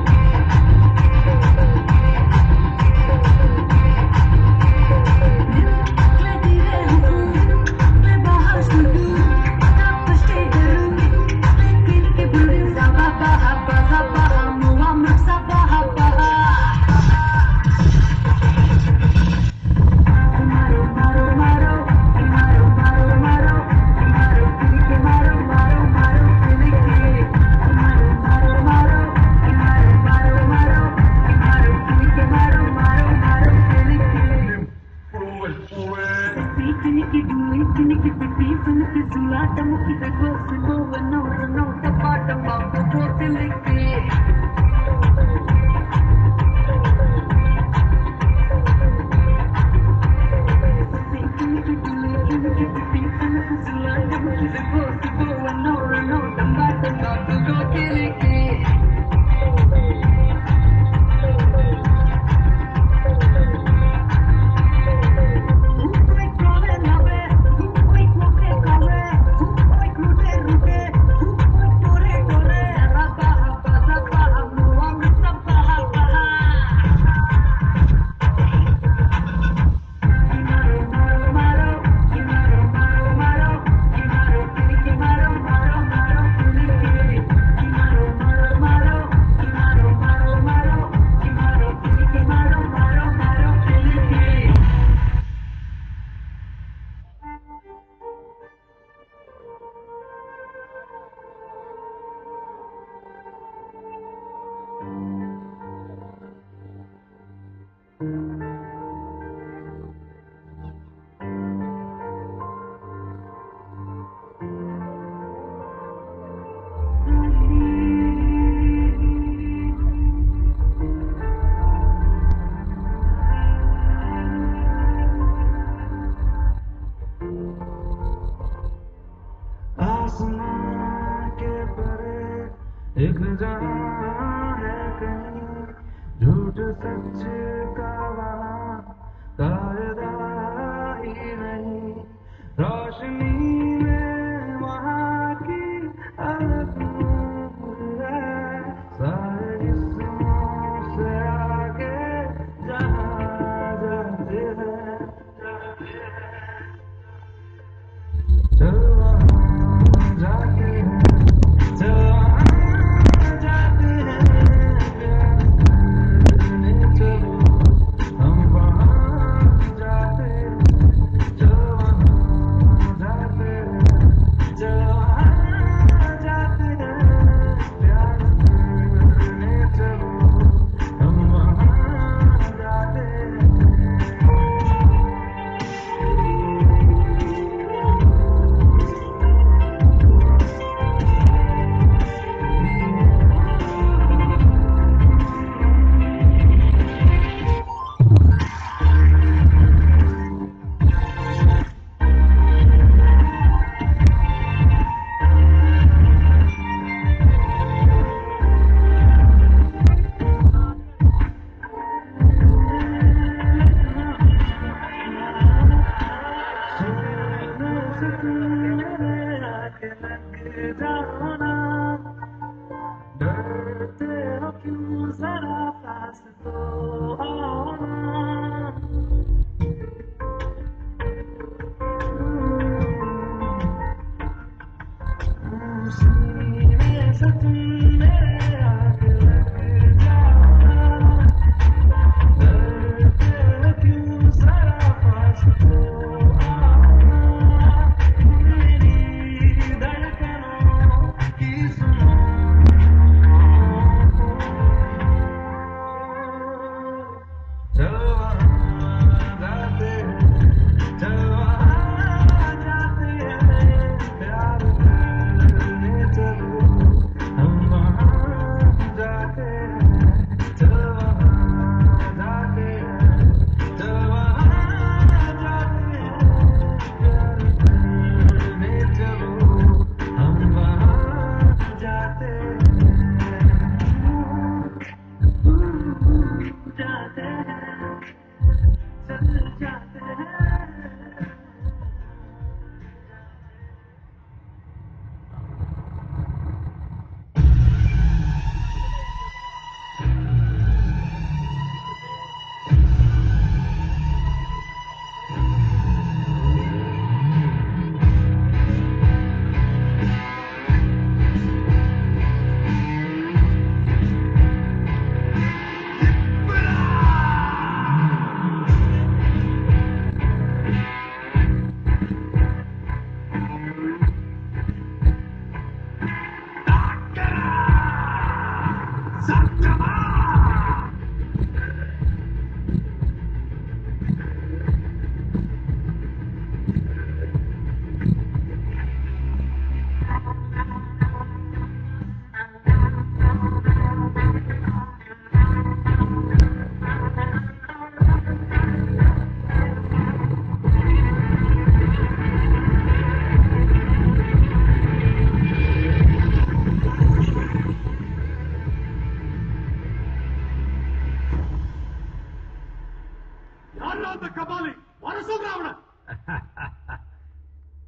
आसमां के परे एक जहां है कहीं झूठ सच का वहां कायदा ही नहीं रोशनी में वहां की अलग नूर है सारे जिस्मों से आगे जहां जाते हैं चल वहां जाते हैं चल वहां जाते हैं प्यार करने चलो हम वहां जाते हैं चल वहां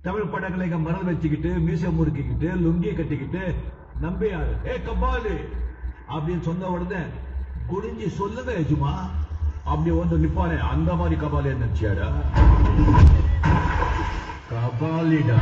தமிழ் படங்களை இங்க மறந்து வச்சுக்கிட்டு மீசை முறுக்கிக்கிட்டு லுங்கியை கட்டிக்கிட்டு நம்பியாரு ஏ கபாலு அப்படின்னு சொன்ன உடனே குனிஞ்சு சொல்லுங்க எஜுமா அப்படி வந்து நிப்பானே அந்த மாதிரி Kabali நினைச்சியாடா கபாலிடா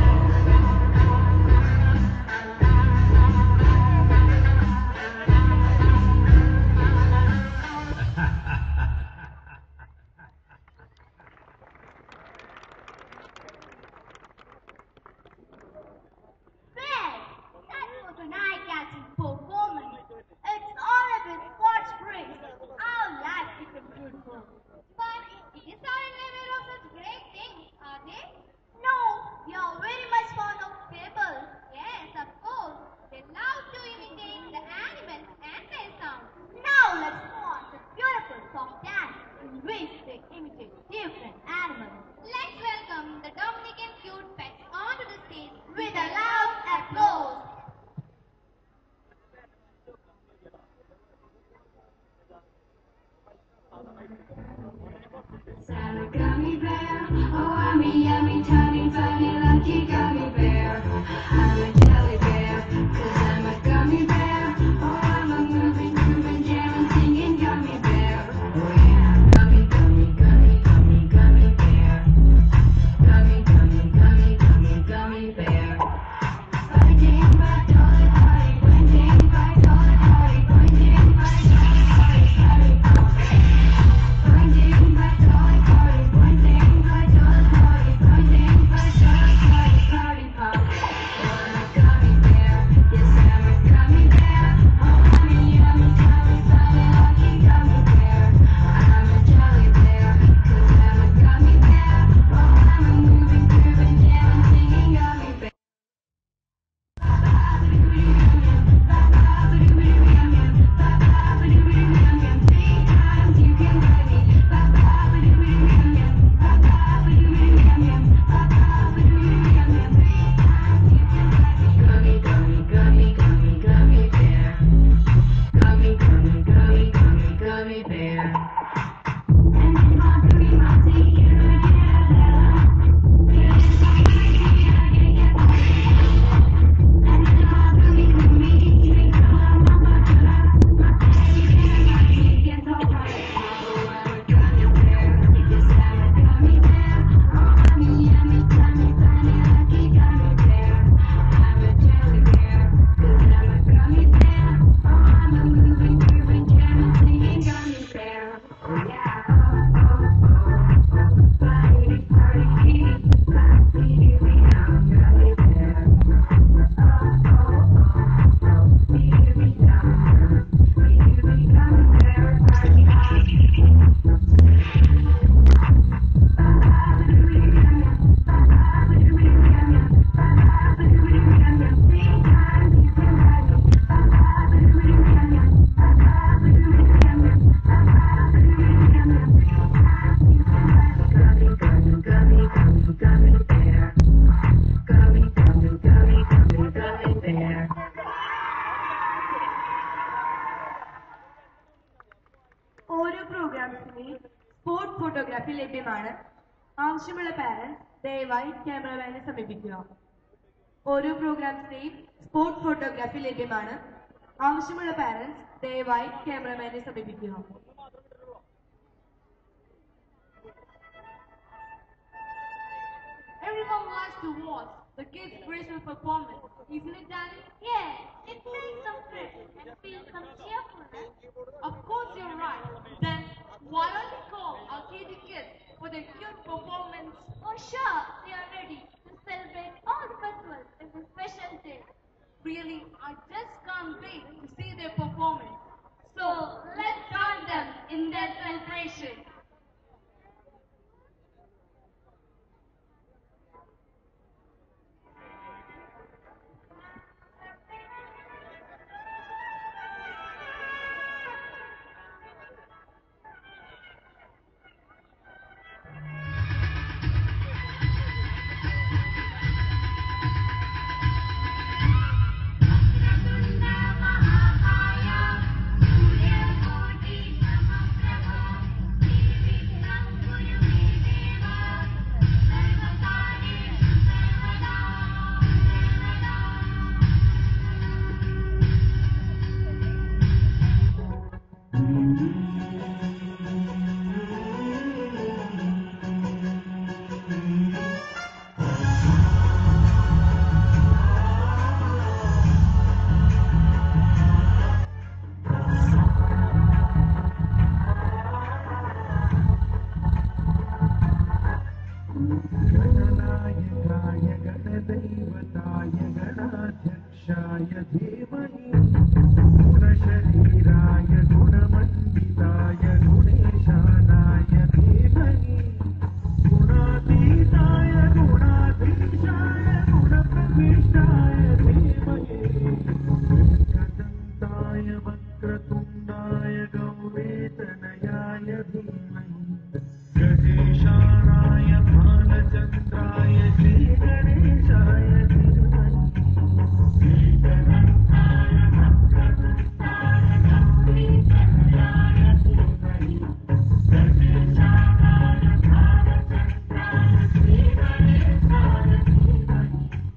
Well, that was an eye-catching performance. It's all about sports brings our life become beautiful. But these aren't aware of such great things, are they? No, you're very much fond of fables. Yes, of course. They love to imitate the animals and their sounds. Now let's go on to beautiful soft dance in which they imitate different animals. Let's welcome the Dominican cute pets onto the stage with a loud applause. Santa gummy bear, oh I'm a yummy, tiny, funny, lucky gummy bear. I'm a jelly bear, cause I'm a gummy bear. Oh I'm a moving, grooving, jamming, singing gummy bear. Oh yeah, gummy, gummy, gummy, gummy, gummy bear. Gummy, gummy, gummy, gummy, gummy bear. Pointing by dolly party, pointing by dolly party, pointing by dolly party, party, party. Pointing by dolly party, pointing by dolly party, pointing by dolly party, party, party. Oh, I'm a gummy bear, yes I'm a gummy bear. Oh, I'm a yummy, tummy, funny, lucky gummy bear. I'm a jelly bear, 'cause I'm a gummy bear. Oh, I'm a moving, grooving, jamming, singing gummy bear. Gummy, gummy, gummy, gummy, gummy bear. Gummy, gummy, gummy, gummy, gummy bear. ഓരോ പ്രോഗ്രാംസിനെയും sports photography ലഭ്യമാണ് ആവശ്യമുള്ള parents ദയവായി ക്യാമറമാനെ സമീപിക്കുക ഓരോ പ്രോഗ്രാംസിനെയും sports photography ലഭ്യമാണ് ആവശ്യമുള്ള parents ദയവായി ക്യാമറമാനെ സമീപിക്കുക Everyone likes to watch the kids' graceful performance, isn't it, Daddy? Yeah, it brings some fresh and feels some cheerfulness. Of course you're right. Then why don't we call our kitty kids for their cute performance? For sure, they are ready to celebrate all the festivals in this special day. Really, I just can't wait to see their performance. So let's join them in their celebration. Thank गणदैवताय गणाध्यक्षाय धीमहि गुणशरीराय गुणमण्डिताय गुणेशानाय धीमहि गुणातीताय गुणाधीशाय गुणप्रविष्टाय धीमहि एकदन्ताय वक्रतुण्डाय गौरीतनयाय धीमहि गजेशानाय भालचन्द्राय श्रीगणेशाय धीमहि एकदन्ताय वक्रतुण्डाय गौरीतनयाय धीमहि गजेशानाय भालचन्द्राय श्रीगणेशाय धीमहि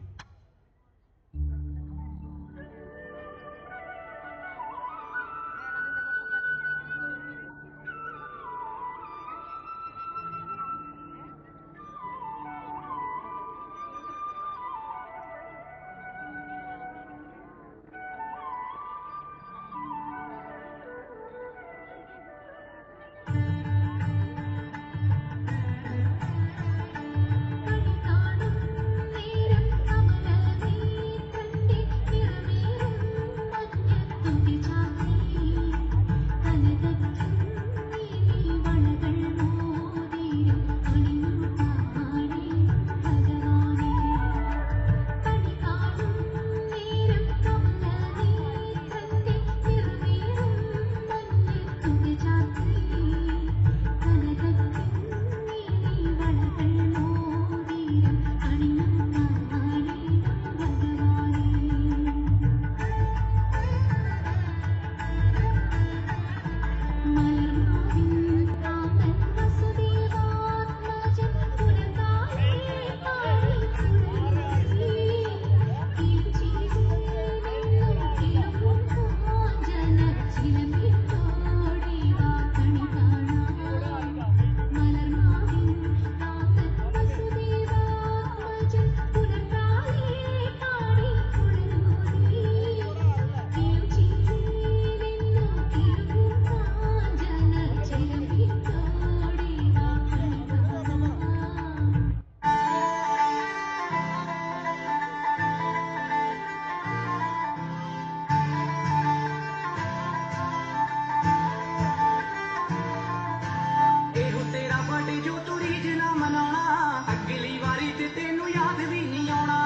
ਇਹੋ ਤੇਰਾ ਬਰਥਡੇ ਜੋ ਤੂੰ ਰੀਝ ਨਾ ਮਨਾਉਣਾ ਅਗਲੀ ਵਾਰੀ ਤੇ ਤੈਨੂੰ ਯਾਦ ਵੀ ਨਹੀਂ ਆਉਣਾ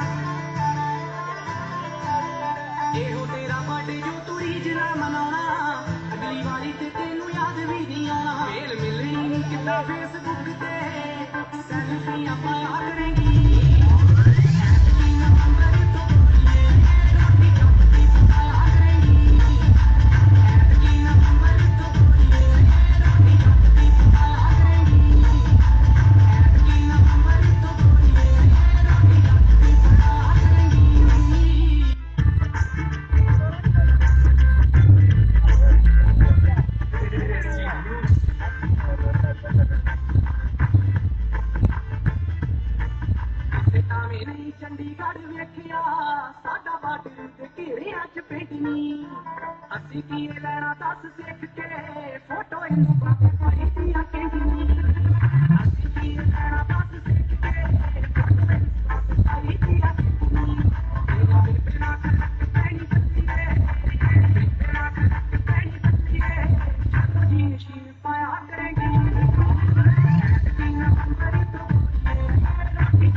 ਇਹੋ ਤੇਰਾ ਬਰਥਡੇ ਜੋ ਤੂੰ ਰੀਝ ਨਾ ਮਨਾਉਣਾ ਅਗਲੀ ਵਾਰੀ ਤੇ ਤੈਨੂੰ ਯਾਦ ਵੀ ਨਹੀਂ ਆਉਣਾ ਮੇਲ ਮਿਲਣੀ ਨੀ ਕਿੱਦਾਂ ਫੇਸਬੁੱਕ ਤੇ ਸੈਲਫੀਆਂ ਪਾਇਆ ਕਰੇਂਗੀ ਤੇ ਤਾਵੇਂ ਨਹੀਂ ਚੰਡੀਗੜ੍ਹ ਵੇਖਿਆ ਸਾਡਾ ਬਾਰਡਰ ਤੇ ਘੇਰਿਆਂ ਚ ਪਿੰਡਨੀ ਅਸੀਂ ਕੀ ਲੈਣਾ ਦੱਸ ਸਿੱਖ ਕੇ ਫੋਟੋ ਇਹਨੂੰ ਬਾਬੇ ਪਾਈ ਦੀਆਂ ਕਹਿੰਦੀ ਅਸੀਂ ਕੀ ਲੈਣਾ ਦੱਸ ਸਿੱਖ ਕੇ ਫੋਟੋ ਇਹਨੂੰ ਬਾਬੇ ਪਾਈ ਦੀਆਂ ਕਹਿੰਦੀ ਤੇਰਾ ਬੇਬੇ ਨਾ ਕਰਕ ਪੈਣੀ ਬੱਤੀਏ ਬੇਬੇ ਨਾ ਕਰਕ ਪੈਣੀ ਬੱਤੀਏ ਜਦੋਂ ਜੀ ਨਸ਼ੀਨ ਪਾਇਆ ਕਰੇਗੀ ਐਤਕੀ ਨਵੰਬਰ ਤੋਂ ਰੋਟੀ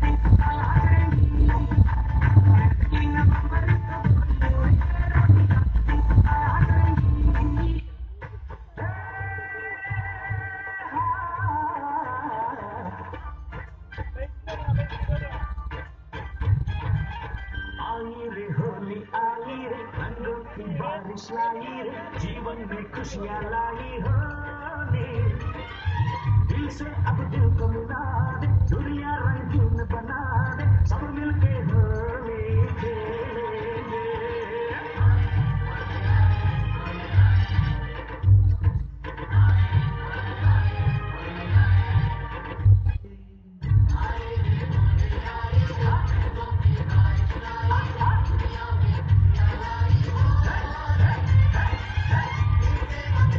आई रे होली आई रे रंगों की बारिश लाई रे जीवन में खुशियाँ लाई होली दिल से अब दिल को मिला दे दुनिया रंगीन बना दे सब मिलके होली खेलेंगे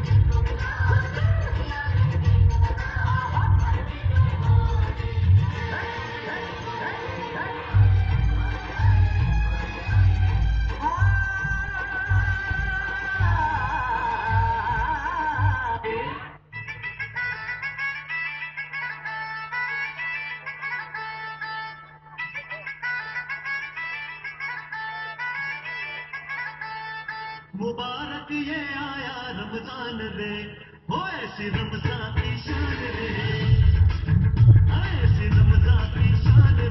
Hey! मुबारक ये आया रमजान रे हो ऐसी रमजान की शान रे ऐसी रमजान की शान